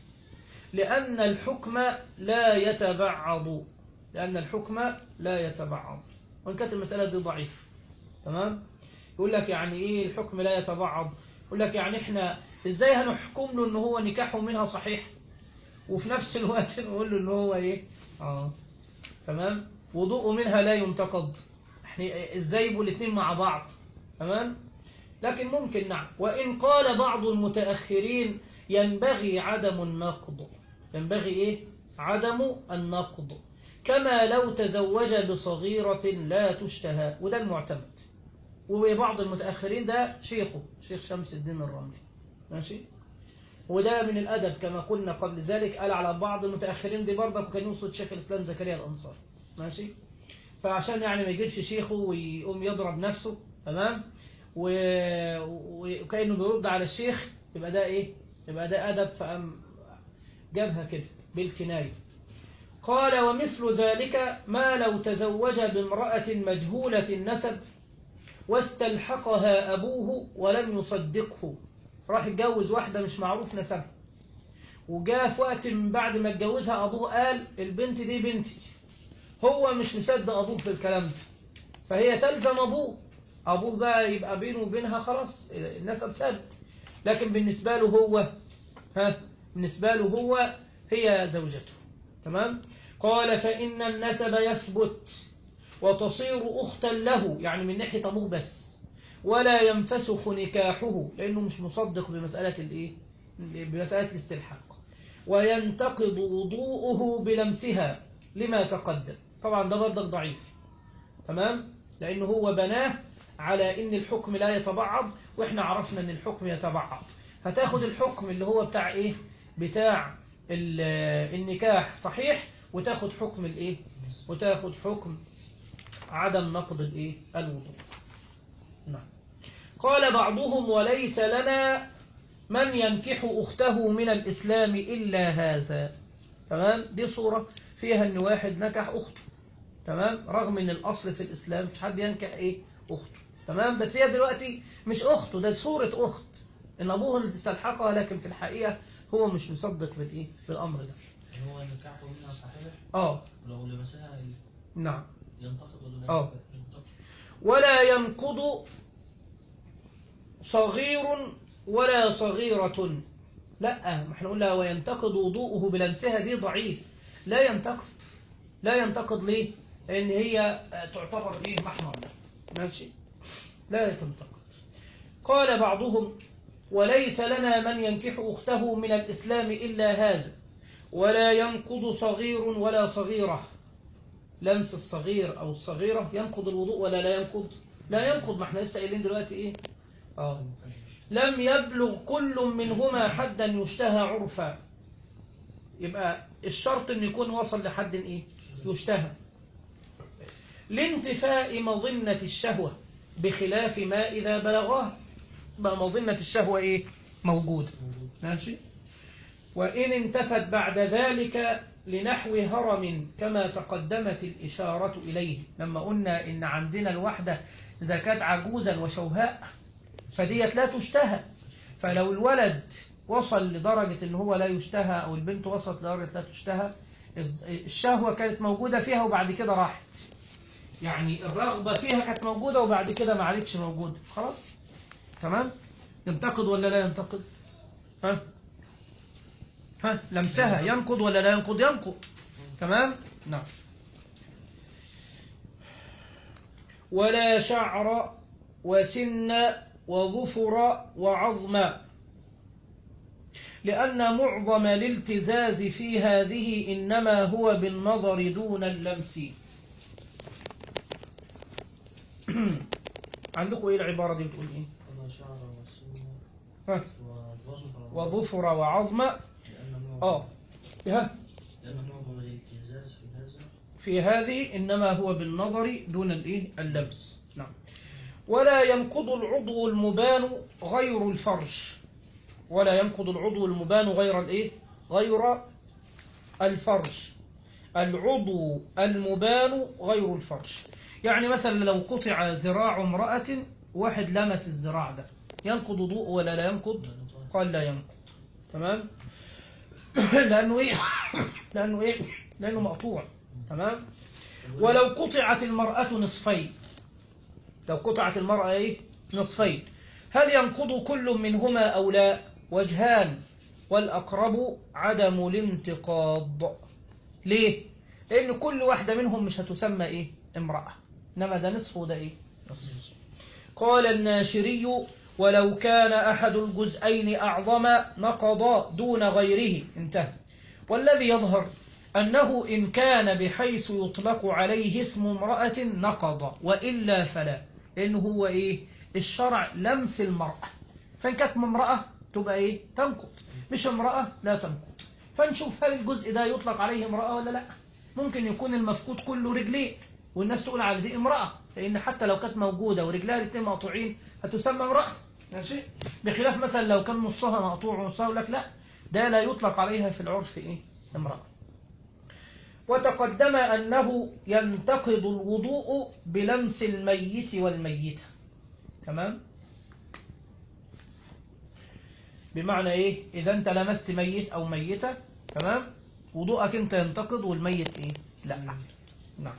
لأن الحكم لا يتبعض لأن الحكم لا يتبعض وإن كانت المسألة دي ضعيف تمام يقول لك يعني إيه الحكم لا يتبعض يقول لك يعني إحنا إزاي هنحكم له إن هو نكاحه منها صحيح وفي نفس الوقت نقول له إن هو إيه آه تمام وضوءه منها لا ينتقض احنا ازاي يبقوا الاثنين مع بعض تمام لكن ممكن نعم وان قال بعض المتاخرين ينبغي عدم النقض ينبغي ايه عدم النقض كما لو تزوج بصغيرة لا تشتهى وده المعتمد وبعض المتأخرين ده شيخه شيخ شمس الدين الرملي ماشي وده من الأدب كما قلنا قبل ذلك قال على بعض المتأخرين دي برضك وكان يقصد شيخ الإسلام زكريا الأنصار ماشي فعشان يعني ما يجيبش شيخه ويقوم يضرب نفسه تمام و... و- وكأنه بيرد على الشيخ يبقى ده إيه يبقى ده أدب فقام جابها كده بالكناية قال ومثل ذلك ما لو تزوج بامرأة مجهولة النسب واستلحقها أبوه ولم يصدقه راح يتجوز واحدة مش معروف نسبها وجاء في وقت من بعد ما اتجوزها أبوه قال البنت دي بنتي هو مش مصدق أبوه في الكلام ده فهي تلزم أبوه أبوه بقى يبقى بينه وبينها خلاص النسب ثابت لكن بالنسبة له هو ها بالنسبة له هو هي زوجته تمام قال فإن النسب يثبت وتصير أختا له يعني من ناحية أبوه بس ولا ينفسخ نكاحه لأنه مش مصدق بمسألة الإيه بمسألة الاستلحاق وينتقض وضوءه بلمسها لما تقدم طبعا ده برضك ضعيف تمام لأنه هو بناه على إن الحكم لا يتبعض وإحنا عرفنا إن الحكم يتبعض هتاخد الحكم اللي هو بتاع إيه بتاع ال- النكاح صحيح وتاخد حكم الإيه وتاخد حكم عدم نقض الإيه الوضوء نعم قال بعضهم وليس لنا من ينكح أخته من الإسلام إلا هذا تمام دي صورة فيها أن واحد نكح أخته تمام رغم أن الأصل في الإسلام مش حد ينكح إيه أخته تمام بس هي دلوقتي مش أخته ده صورة أخت إن أبوه اللي تستلحقها لكن في الحقيقة هو مش مصدق بالإيه بالأمر ده هو نكاحه منها صحيح آه ولو لمسها نعم ينتقد ولا لا آه. ينتقد ولا ينقض صغير ولا صغيرة لا ما احنا قلنا وينتقد وضوءه بلمسها دي ضعيف لا ينتقد لا ينتقد ليه لان هي تعتبر ايه محرم ماشي لا تنتقد قال بعضهم وليس لنا من ينكح أخته من الإسلام إلا هذا ولا ينقض صغير ولا صغيرة لمس الصغير أو الصغيرة ينقض الوضوء ولا لا ينقض لا ينقض ما احنا لسه قايلين دلوقتي إيه اه لم يبلغ كل منهما حدا يشتهى عرفا يبقى الشرط ان يكون وصل لحد ايه يشتهى لانتفاء مظنة الشهوة بخلاف ما إذا بلغها بقى مظنة الشهوة إيه موجودة ماشي وإن انتفت بعد ذلك لنحو هرم كما تقدمت الإشارة إليه لما قلنا إن عندنا الوحدة إذا كانت عجوزا وشوهاء فديت لا تشتهى فلو الولد وصل لدرجة إن هو لا يشتهى أو البنت وصلت لدرجة لا تشتهى الشهوة كانت موجودة فيها وبعد كده راحت يعني الرغبة فيها كانت موجودة وبعد كده ما عادتش موجودة خلاص تمام ينتقد ولا لا ينتقد ها ها لمسها ينقض ولا لا ينقض ينقض تمام نعم ولا شعر وسن وظفر وعظم لأن معظم الالتزاز في هذه إنما هو بالنظر دون اللمس عندكم إيه العبارة دي بتقول إيه ولا شعر وسن ها وظفر وظفر وعظم لأن آه معظم ها لأن معظم الالتزاز في هذا في هذه إنما هو بالنظر دون الإيه اللمس نعم ولا ينقض العضو المبان غير الفرش ولا ينقض العضو المبان غير الإيه غير الفرش العضو المبان غير الفرش يعني مثلا لو قطع ذراع امرأة واحد لمس الذراع ده ينقض وضوء ولا لا ينقض قال لا ينقض تمام لأنه إيه لأنه إيه لأنه مقطوع تمام ولو قطعت المرأة نصفين لو قطعت المرأة إيه نصفين هل ينقض كل منهما أو لا وجهان والأقرب عدم الانتقاض ليه لأن كل واحدة منهم مش هتسمى إيه امرأة إنما ده نصف وده إيه نصف قال الناشري ولو كان أحد الجزئين أعظم نقض دون غيره انتهى والذي يظهر أنه إن كان بحيث يطلق عليه اسم امرأة نقض وإلا فلا لأنه هو إيه الشرع لمس المرأة فإن كانت امرأة تبقى إيه تنقض مش امرأة لا تنقض فنشوف هل الجزء ده يطلق عليه امرأة ولا لا ممكن يكون المفقود كله رجلين والناس تقول على دي امرأة لأن حتى لو كانت موجودة ورجلها الاثنين مقطوعين هتسمى امرأة ماشي بخلاف مثلا لو كان نصها مقطوع ونصها يقول لك لا ده لا يطلق عليها في العرف إيه امرأة وتقدم أنه ينتقض الوضوء بلمس الميت والميتة تمام بمعنى إيه إذا أنت لمست ميت أو ميتة تمام وضوءك أنت ينتقض والميت إيه لا نعم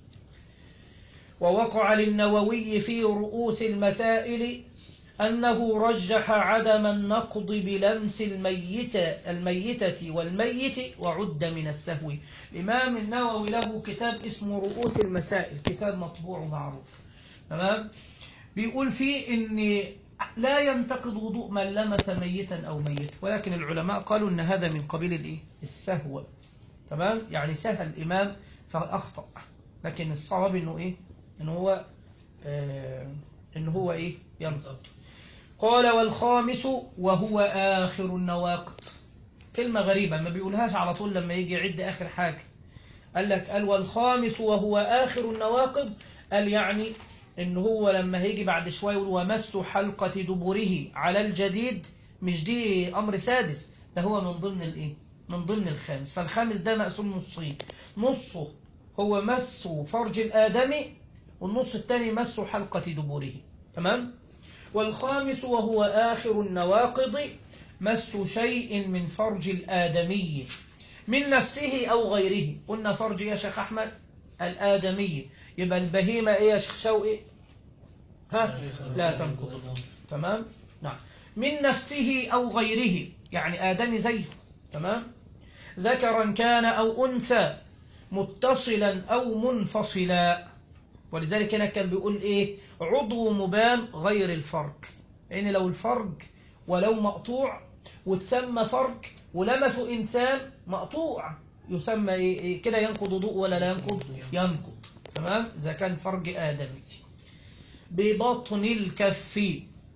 ووقع للنووي في رؤوس المسائل أنه رجح عدم النقض بلمس الميتة, الميتة والميت وعد من السهو الإمام النووي له كتاب اسمه رؤوس المسائل كتاب مطبوع معروف تمام بيقول فيه إن لا ينتقض وضوء من لمس ميتا أو ميت ولكن العلماء قالوا إن هذا من قبيل الإيه؟ السهو تمام يعني سهل الإمام فأخطأ لكن الصواب إنه إيه إنه هو آه إنه هو إيه ينتقض قال والخامس وهو آخر النواقض كلمة غريبة ما بيقولهاش على طول لما يجي يعد آخر حاجة قال لك قال والخامس وهو آخر النواقض قال يعني إن هو لما هيجي بعد شوية يقول ومس حلقة دبره على الجديد مش دي أمر سادس ده هو من ضمن الإيه؟ من ضمن الخامس فالخامس ده مقسوم نصين نصه هو مس فرج الآدمي والنص الثاني مس حلقة دبره تمام؟ والخامس وهو آخر النواقض مس شيء من فرج الآدمي من نفسه أو غيره قلنا فرج يا شيخ أحمد الآدمي يبقى البهيمة إيه يا شيخ شوقي ها لا تنقض تمام نعم من نفسه أو غيره يعني آدمي زيه تمام ذكرا كان أو أنثى متصلا أو منفصلا ولذلك هنا كان بيقول إيه عضو مبان غير الفرج لأن يعني لو الفرج ولو مقطوع وتسمى فرج ولمسه إنسان مقطوع يسمى إيه إيه كده ينقض وضوء ولا لا ينقض ينقض تمام إذا كان فرج آدمي ببطن الكف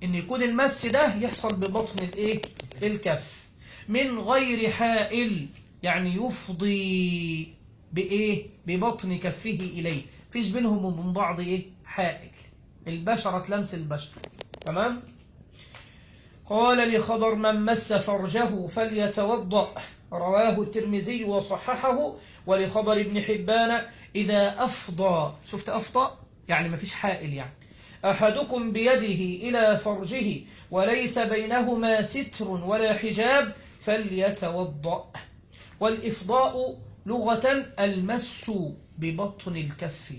ان يكون المس ده يحصل ببطن الايه الكف من غير حائل يعني يفضي بايه ببطن كفه اليه فيش بينهم وبين بعض ايه حائل البشرة لمس البشرة تمام قال لخبر من مس فرجه فليتوضأ رواه الترمذي وصححه ولخبر ابن حبان إذا أفضى شفت أفضى يعني ما فيش حائل يعني أحدكم بيده إلى فرجه وليس بينهما ستر ولا حجاب فليتوضأ والإفضاء لغة المس ببطن الكف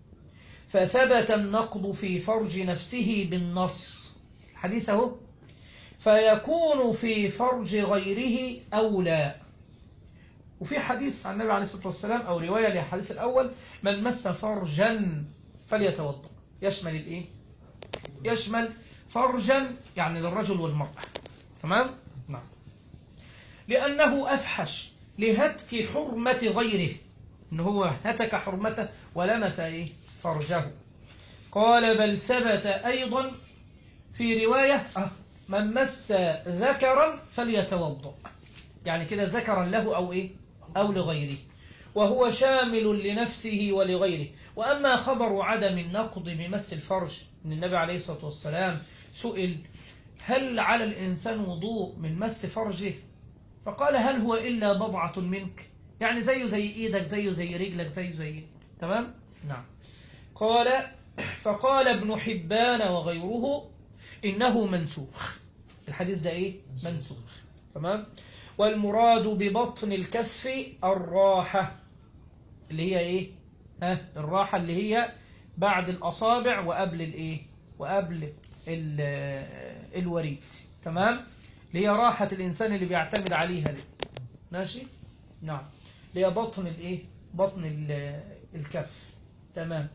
فثبت النقض في فرج نفسه بالنص الحديث اهو فيكون في فرج غيره أولى وفي حديث عن النبي عليه الصلاة والسلام أو رواية للحديث الأول من مس فرجا فليتوضأ يشمل الإيه؟ يشمل فرجا يعني للرجل والمرأة تمام؟ نعم لأنه أفحش لهتك حرمة غيره إن هو هتك حرمته ولمس إيه؟ فرجه قال بل ثبت أيضا في رواية آه من مس ذكرا فليتوضأ يعني كده ذكرا له أو إيه أو لغيره وهو شامل لنفسه ولغيره وأما خبر عدم النقض بمس الفرج من النبي عليه الصلاة والسلام سئل هل على الإنسان وضوء من مس فرجه فقال هل هو إلا بضعة منك يعني زيه زي إيدك زيه زي رجلك زيه زي تمام نعم قال فقال ابن حبان وغيره إنه منسوخ الحديث ده إيه منسوخ تمام والمراد ببطن الكف الراحة اللي هي إيه ها الراحة اللي هي بعد الأصابع وقبل الإيه وقبل الوريد تمام اللي هي راحة الإنسان اللي بيعتمد عليها دي ماشي نعم اللي هي بطن الإيه بطن الكف تمام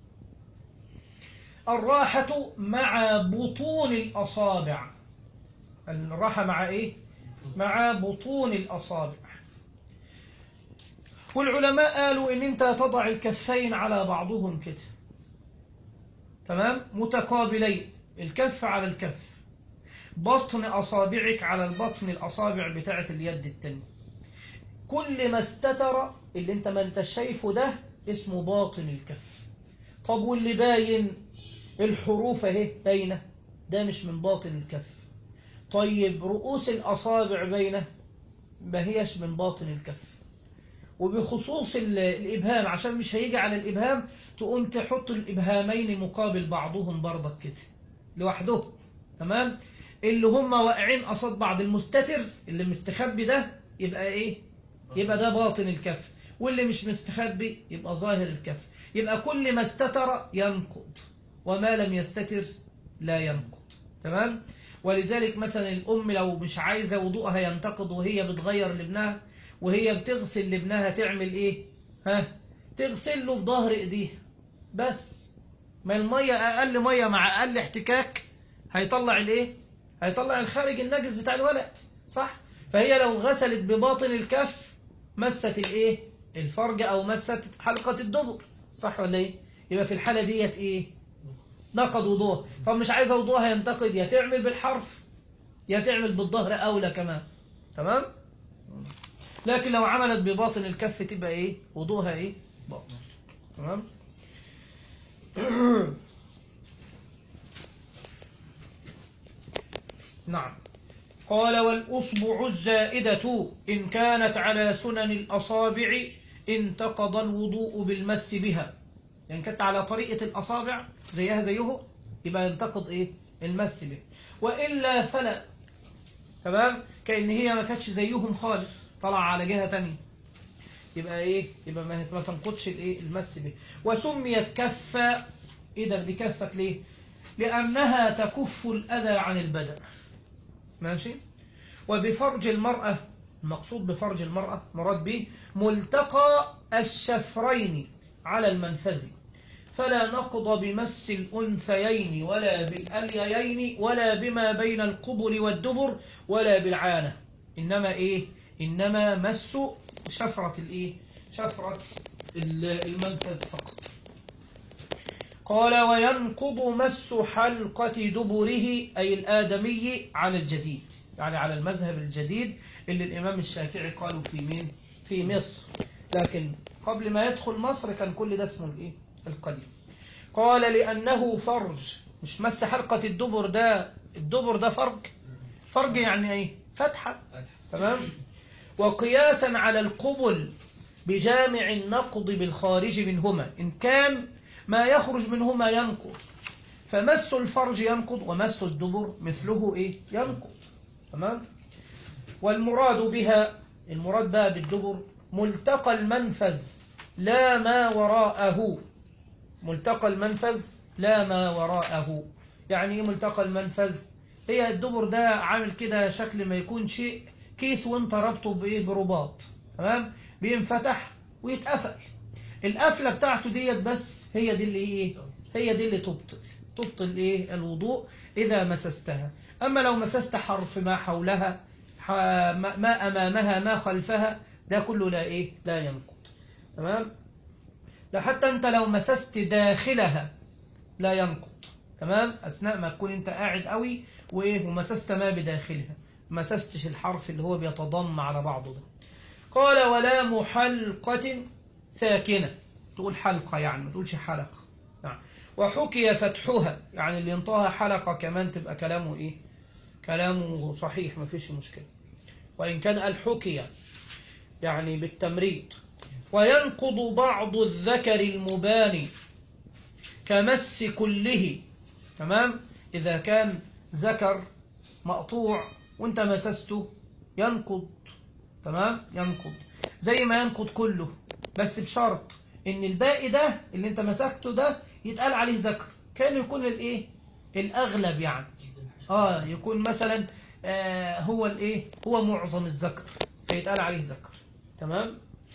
الراحة مع بطون الأصابع الراحة مع إيه؟ مع بطون الأصابع والعلماء قالوا إن أنت تضع الكفين على بعضهم كده تمام متقابلين الكف على الكف بطن أصابعك على البطن الأصابع بتاعة اليد التانية كل ما استتر اللي انت ما انت شايفه ده اسمه باطن الكف طب واللي باين الحروف اهي باينه ده مش من باطن الكف طيب رؤوس الأصابع باينه ما هيش من باطن الكف وبخصوص الإبهام عشان مش هيجي على الإبهام تقوم تحط الإبهامين مقابل بعضهم برضك كده لوحده تمام اللي هم واقعين قصاد بعض المستتر اللي مستخبي ده يبقى ايه يبقى ده باطن الكف واللي مش مستخبي يبقى ظاهر الكف يبقى كل ما استتر ينقض وما لم يستتر لا ينقض تمام ولذلك مثلا الأم لو مش عايزة وضوءها ينتقض وهي بتغير لابنها وهي بتغسل لابنها تعمل ايه ها تغسل له بظهر ايديها بس ما المية اقل مية مع اقل احتكاك هيطلع الايه هيطلع الخارج النجس بتاع الولد صح فهي لو غسلت بباطن الكف مست الايه الفرج او مست حلقة الدبر صح ولا ايه يبقى في الحالة ديت ايه نقض وضوء طب مش عايزه وضوءها ينتقد يا تعمل بالحرف يا تعمل بالظهر اولى كمان تمام لكن لو عملت بباطن الكف تبقى ايه وضوءها ايه باطن تمام نعم قال والأصبع الزائدة إن كانت على سنن الأصابع انتقض الوضوء بالمس بها يعني كانت على طريقة الأصابع زيها زيه يبقى ينتقض إيه المس به وإلا فلا تمام كأن هي ما كانتش زيهم خالص طلع على جهة تانية يبقى إيه يبقى ما ما تنقضش الإيه المس به وسميت كفة إيه ده دي كفت ليه لأنها تكف الأذى عن البدن ماشي وبفرج المرأة المقصود بفرج المرأة مراد به ملتقى الشفرين على المنفذ فلا نقض بمس الأنثيين ولا بالأليين ولا بما بين القبل والدبر ولا بالعانة إنما إيه إنما مس شفرة الإيه شفرة المنفذ فقط قال وينقض مس حلقة دبره أي الآدمي على الجديد يعني على المذهب الجديد اللي الإمام الشافعي قالوا في مين في مصر لكن قبل ما يدخل مصر كان كل ده اسمه الإيه القديم قال لأنه فرج مش مس حلقة الدبر ده الدبر ده فرج فرج يعني ايه فتحة فتح تمام وقياسا على القبل بجامع النقض بالخارج منهما إن كان ما يخرج منهما ينقض فمس الفرج ينقض ومس الدبر مثله إيه ينقض تمام والمراد بها المراد بها بالدبر ملتقى المنفذ لا ما وراءه ملتقى المنفذ لا ما وراءه يعني ايه ملتقى المنفذ هي الدبر ده عامل كده شكل ما يكون شيء كيس وانت ربطه بايه برباط تمام بينفتح ويتقفل القفله بتاعته ديت بس هي دي اللي ايه هي دي اللي تبطل تبطل ايه الوضوء اذا مسستها اما لو مسست حرف ما حولها ح- ما ما امامها ما خلفها ده كله لا ايه لا ينقض تمام ده حتى انت لو مسست داخلها لا ينقض تمام اثناء ما تكون انت قاعد قوي وايه ومسست ما بداخلها مسستش الحرف اللي هو بيتضم على بعضه ده قال ولا محلقة ساكنة تقول حلقة يعني ما تقولش حلقة نعم وحكي فتحها يعني اللي ينطاها حلقة كمان تبقى كلامه ايه كلامه صحيح ما فيش مشكلة وإن كان الحكي يعني بالتمريض وينقض بعض الذكر المباني كمس كله تمام إذا كان ذكر مقطوع وانت مسسته ينقض تمام ينقض زي ما ينقض كله بس بشرط ان الباقي ده اللي انت مسكته ده يتقال عليه ذكر كان يكون الايه الاغلب يعني اه يكون مثلا آه هو الايه هو معظم الذكر فيتقال عليه ذكر تمام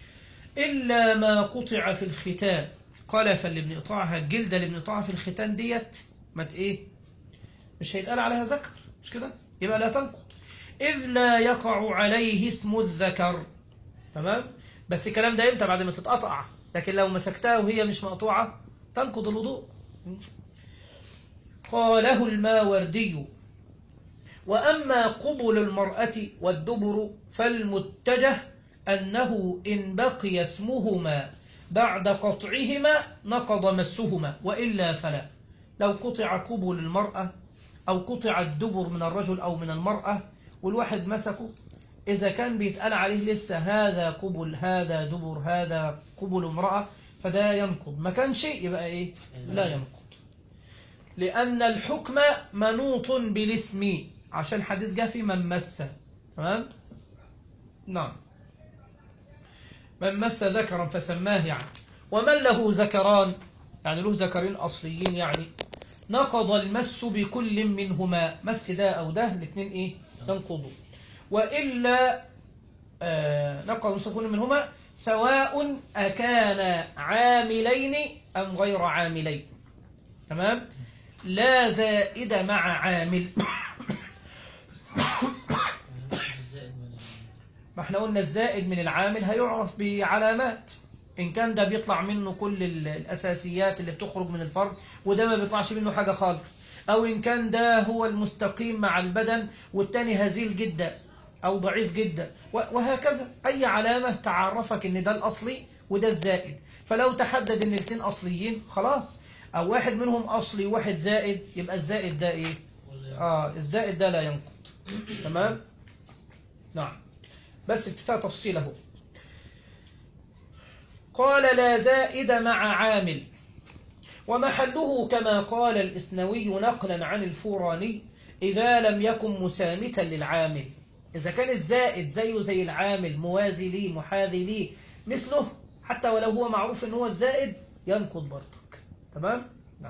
الا ما قطع في الختان قلفا اللي بنقطعها الجلده اللي بنقطعها في الختان ديت ما ت- ايه مش هيتقال عليها ذكر مش كده يبقى لا تنقض إذ لا يقع عليه اسم الذكر تمام بس الكلام ده امتى بعد ما تتقطع لكن لو مسكتها وهي مش مقطوعة تنقض الوضوء قاله الماوردي وأما قبل المرأة والدبر فالمتجه أنه إن بقي اسمهما بعد قطعهما نقض مسهما وإلا فلا لو قطع قبل المرأة أو قطع الدبر من الرجل أو من المرأة والواحد مسكه إذا كان بيتقال عليه لسه هذا قبل هذا دبر هذا قبل امرأة فده ينقض ما كان شيء يبقى إيه لا ينقض لأن الحكم منوط بالاسم عشان حديث جاء في من مس تمام نعم من مس ذكرا فسماه يعني ومن له ذكران يعني له ذكرين أصليين يعني نقض المس بكل منهما مس ده أو ده الاثنين إيه ينقضوا وإلا آه نقض المس بكل منهما سواء أكان عاملين أم غير عاملين تمام لا زائد مع عامل الزائد من ما احنا قلنا الزائد من العامل هيعرف بعلامات إن كان ده بيطلع منه كل ال- الأساسيات اللي بتخرج من الفرد وده ما بيطلعش منه حاجة خالص أو إن كان ده هو المستقيم مع البدن والتاني هزيل جدا أو ضعيف جدا و- وهكذا أي علامة تعرفك إن ده الأصلي وده الزائد فلو تحدد إن الاثنين أصليين خلاص أو واحد منهم أصلي وواحد زائد يبقى الزائد ده إيه؟ ولا- آه الزائد ده لا ينقض تمام؟ نعم بس اكتفى تفصيله قال لا زائد مع عامل ومحله كما قال الإسنوي نقلا عن الفوراني إذا لم يكن مسامتا للعامل إذا كان الزائد زيه زي العامل موازي ليه محاذي ليه مثله حتى ولو هو معروف ان هو الزائد ينقض برضك تمام نعم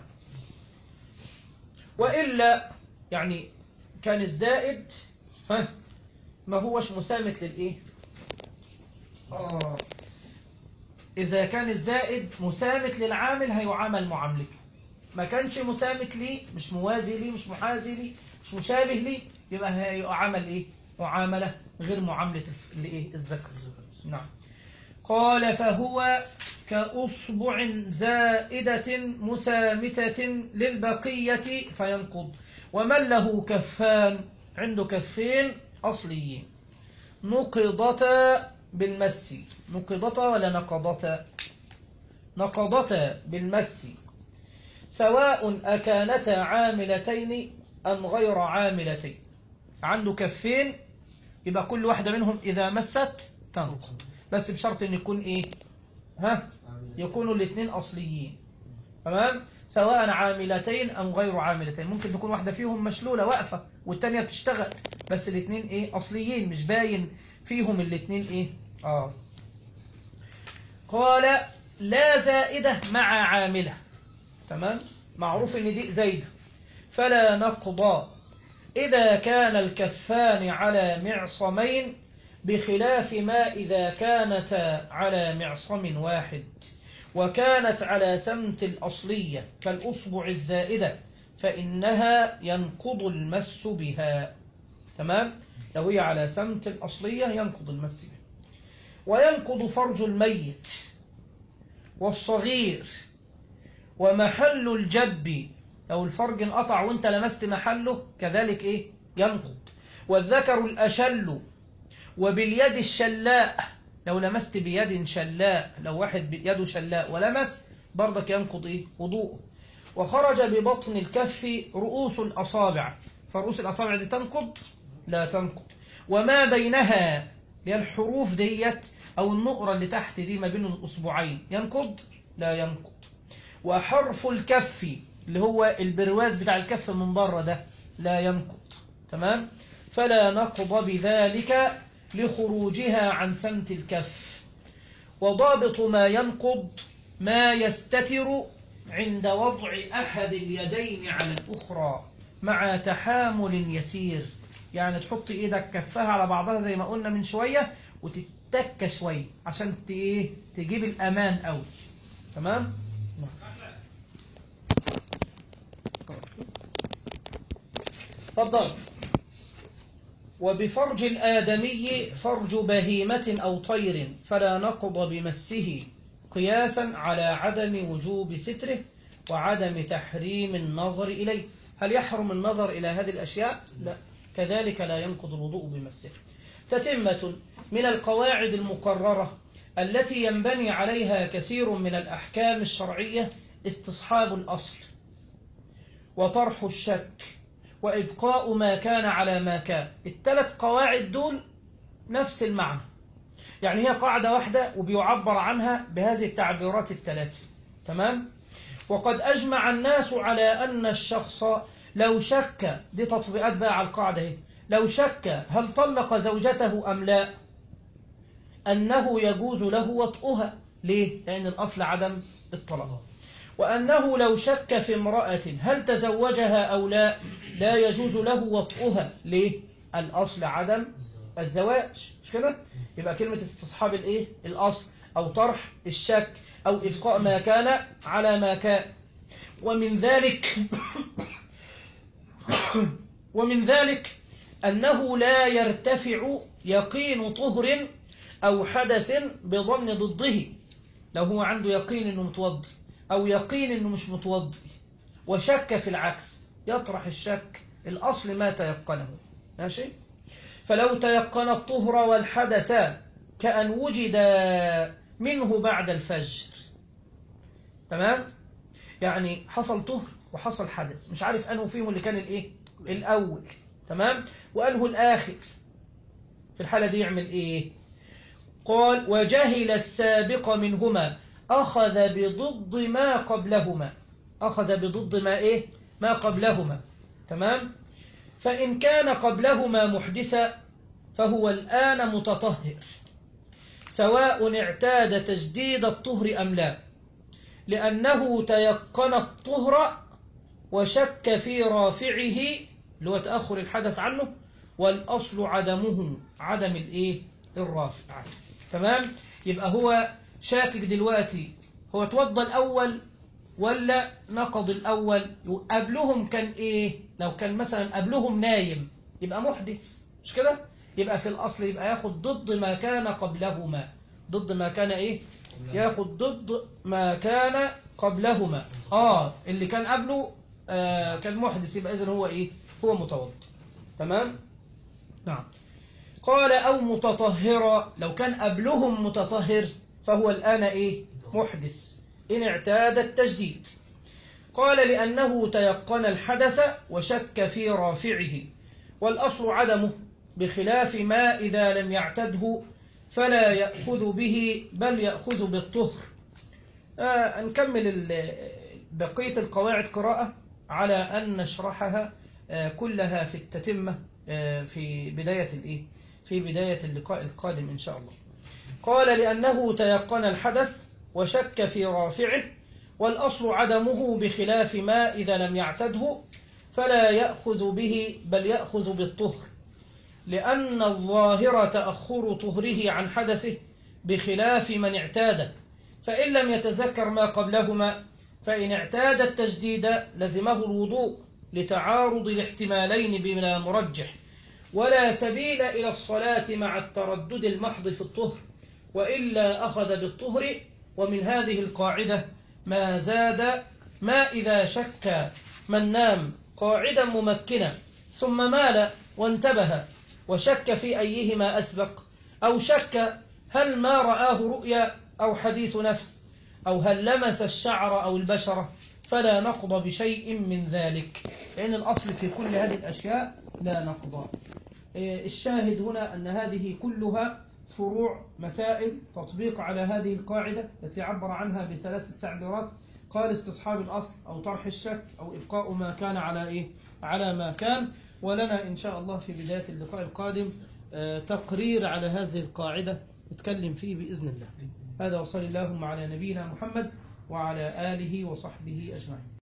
وإلا يعني كان الزائد ها ما هوش مسامت للإيه آه. إذا كان الزائد مسامت للعامل هيعامل معاملته ما كانش مسامت ليه مش موازي ليه مش محاذي ليه مش مشابه ليه يبقى هيعامل إيه معاملة غير معاملة الف- الإيه الذكر نعم قال فهو كأصبع زائدة مسامتة للبقية فينقض ومن له كفان عنده كفين أصليين نقضتا بالمس نقضتا ولا نقضتا نقضتا بالمس سواء أكانتا عاملتين أم غير عاملتين عنده كفين يبقى كل واحدة منهم إذا مست تنقض بس بشرط أن يكون إيه ها يكونوا الاثنين أصليين تمام سواء عاملتين أم غير عاملتين ممكن تكون واحدة فيهم مشلولة واقفة والتانية بتشتغل بس الاثنين إيه أصليين مش باين فيهم الاثنين إيه آه قال لا زائدة مع عاملة تمام معروف ان دي زايدة فلا نقضى إذا كان الكفان على معصمين بخلاف ما إذا كانتا على معصم واحد وكانت على سمت الأصلية كالأصبع الزائدة فإنها ينقض المس بها تمام لو هي على سمت الأصلية ينقض المس بها وينقض فرج الميت والصغير ومحل الجب لو الفرج انقطع وانت لمست محله كذلك ايه ينقض والذكر الأشل وباليد الشلاء لو لمست بيد شلاء لو واحد بيده شلاء ولمس برضك ينقض ايه وضوءه وخرج ببطن الكف رؤوس الأصابع فرؤوس الأصابع دي تنقض لا تنقض وما بينها هي الحروف ديت أو النقرة اللي تحت دي ما بين الأصبعين ينقض لا ينقض وحرف الكف اللي هو البرواز بتاع الكف من بره ده لا ينقض تمام فلا نقض بذلك لخروجها عن سمت الكف وضابط ما ينقض ما يستتر عند وضع أحد اليدين على الأخرى مع تحامل يسير يعني تحط إيدك كفها على بعضها زي ما قلنا من شوية وتتك شوية عشان ت- إيه؟ تجيب الأمان قوي تمام؟ تفضل وبفرج الآدمي فرج بهيمة أو طير فلا نقض بمسه قياسا على عدم وجوب ستره وعدم تحريم النظر إليه هل يحرم النظر إلى هذه الأشياء؟ لا كذلك لا ينقض الوضوء بمسه تتمة من القواعد المقررة التي ينبني عليها كثير من الأحكام الشرعية استصحاب الأصل وطرح الشك وإبقاء ما كان على ما كان الثلاث قواعد دول نفس المعنى يعني هي قاعدة واحدة وبيعبر عنها بهذه التعبيرات الثلاثة تمام وقد أجمع الناس على أن الشخص لو شك دي تطبيقات بقى على القاعدة هي لو شك هل طلق زوجته أم لا أنه يجوز له وطئها ليه؟ لأن الأصل عدم الطلاق وأنه لو شك في امرأة هل تزوجها أو لا لا يجوز له وطئها ليه؟ الأصل عدم الزواج مش كده؟ يبقى كلمة استصحاب الإيه؟ الأصل أو طرح الشك أو إبقاء ما كان على ما كان ومن ذلك ومن ذلك أنه لا يرتفع يقين طهر أو حدث بظن ضده لو هو عنده يقين أنه متوضي أو يقين أنه مش متوضي وشك في العكس يطرح الشك الأصل ما تيقنه ماشي فلو تيقن الطهر والحدث كأن وجد منه بعد الفجر تمام يعني حصل طهر وحصل حدث مش عارف أنه فيهم اللي كان الإيه الأول تمام وأنه الآخر في الحالة دي يعمل إيه قال وجهل السابق منهما أخذ بضد ما قبلهما أخذ بضد ما إيه ما قبلهما تمام فإن كان قبلهما محدثا فهو الآن متطهر سواء اعتاد تجديد الطهر أم لا لأنه تيقن الطهر وشك في رافعه اللي هو تأخر الحدث عنه والأصل عدمه عدم الإيه الرافع تمام يبقى هو شاكك دلوقتي هو توضى الأول ولا نقض الأول قبلهم كان إيه لو كان مثلا قبلهم نايم يبقى محدث مش كده يبقى في الأصل يبقى ياخد ضد ما كان قبلهما ضد ما كان إيه ياخد ضد ما كان قبلهما آه اللي كان قبله آه كان محدث يبقى إذن هو إيه هو متوضئ تمام نعم قال أو متطهرا لو كان قبلهم متطهر فهو الآن إيه محدث إن اعتاد التجديد قال لأنه تيقن الحدث وشك في رافعه والأصل عدمه بخلاف ما إذا لم يعتده فلا يأخذ به بل يأخذ بالطهر آه نكمل ال- بقية القواعد قراءة على أن نشرحها آه كلها في التتمة آه في بداية الإيه؟ في بداية اللقاء القادم إن شاء الله قال لأنه تيقن الحدث وشك في رافعه والأصل عدمه بخلاف ما إذا لم يعتده فلا يأخذ به بل يأخذ بالطهر لأن الظاهر تأخر طهره عن حدثه بخلاف من اعتاد فإن لم يتذكر ما قبلهما فإن اعتاد التجديد لزمه الوضوء لتعارض الاحتمالين بلا مرجح ولا سبيل إلى الصلاة مع التردد المحض في الطهر وإلا أخذ بالطهر ومن هذه القاعدة ما زاد ما إذا شك من نام قاعدا ممكنا ثم مال وانتبه وشك في أيهما أسبق أو شك هل ما رآه رؤيا أو حديث نفس أو هل لمس الشعر أو البشرة فلا نقض بشيء من ذلك لأن الأصل في كل هذه الأشياء لا نقضى إيه، الشاهد هنا أن هذه كلها فروع مسائل تطبيق على هذه القاعدة التي عبر عنها بثلاث تعبيرات قال استصحاب الأصل أو طرح الشك أو إبقاء ما كان على إيه على ما كان ولنا إن شاء الله في بداية اللقاء القادم آه، تقرير على هذه القاعدة نتكلم فيه بإذن الله هذا وصلى اللهم على نبينا محمد وعلى آله وصحبه أجمعين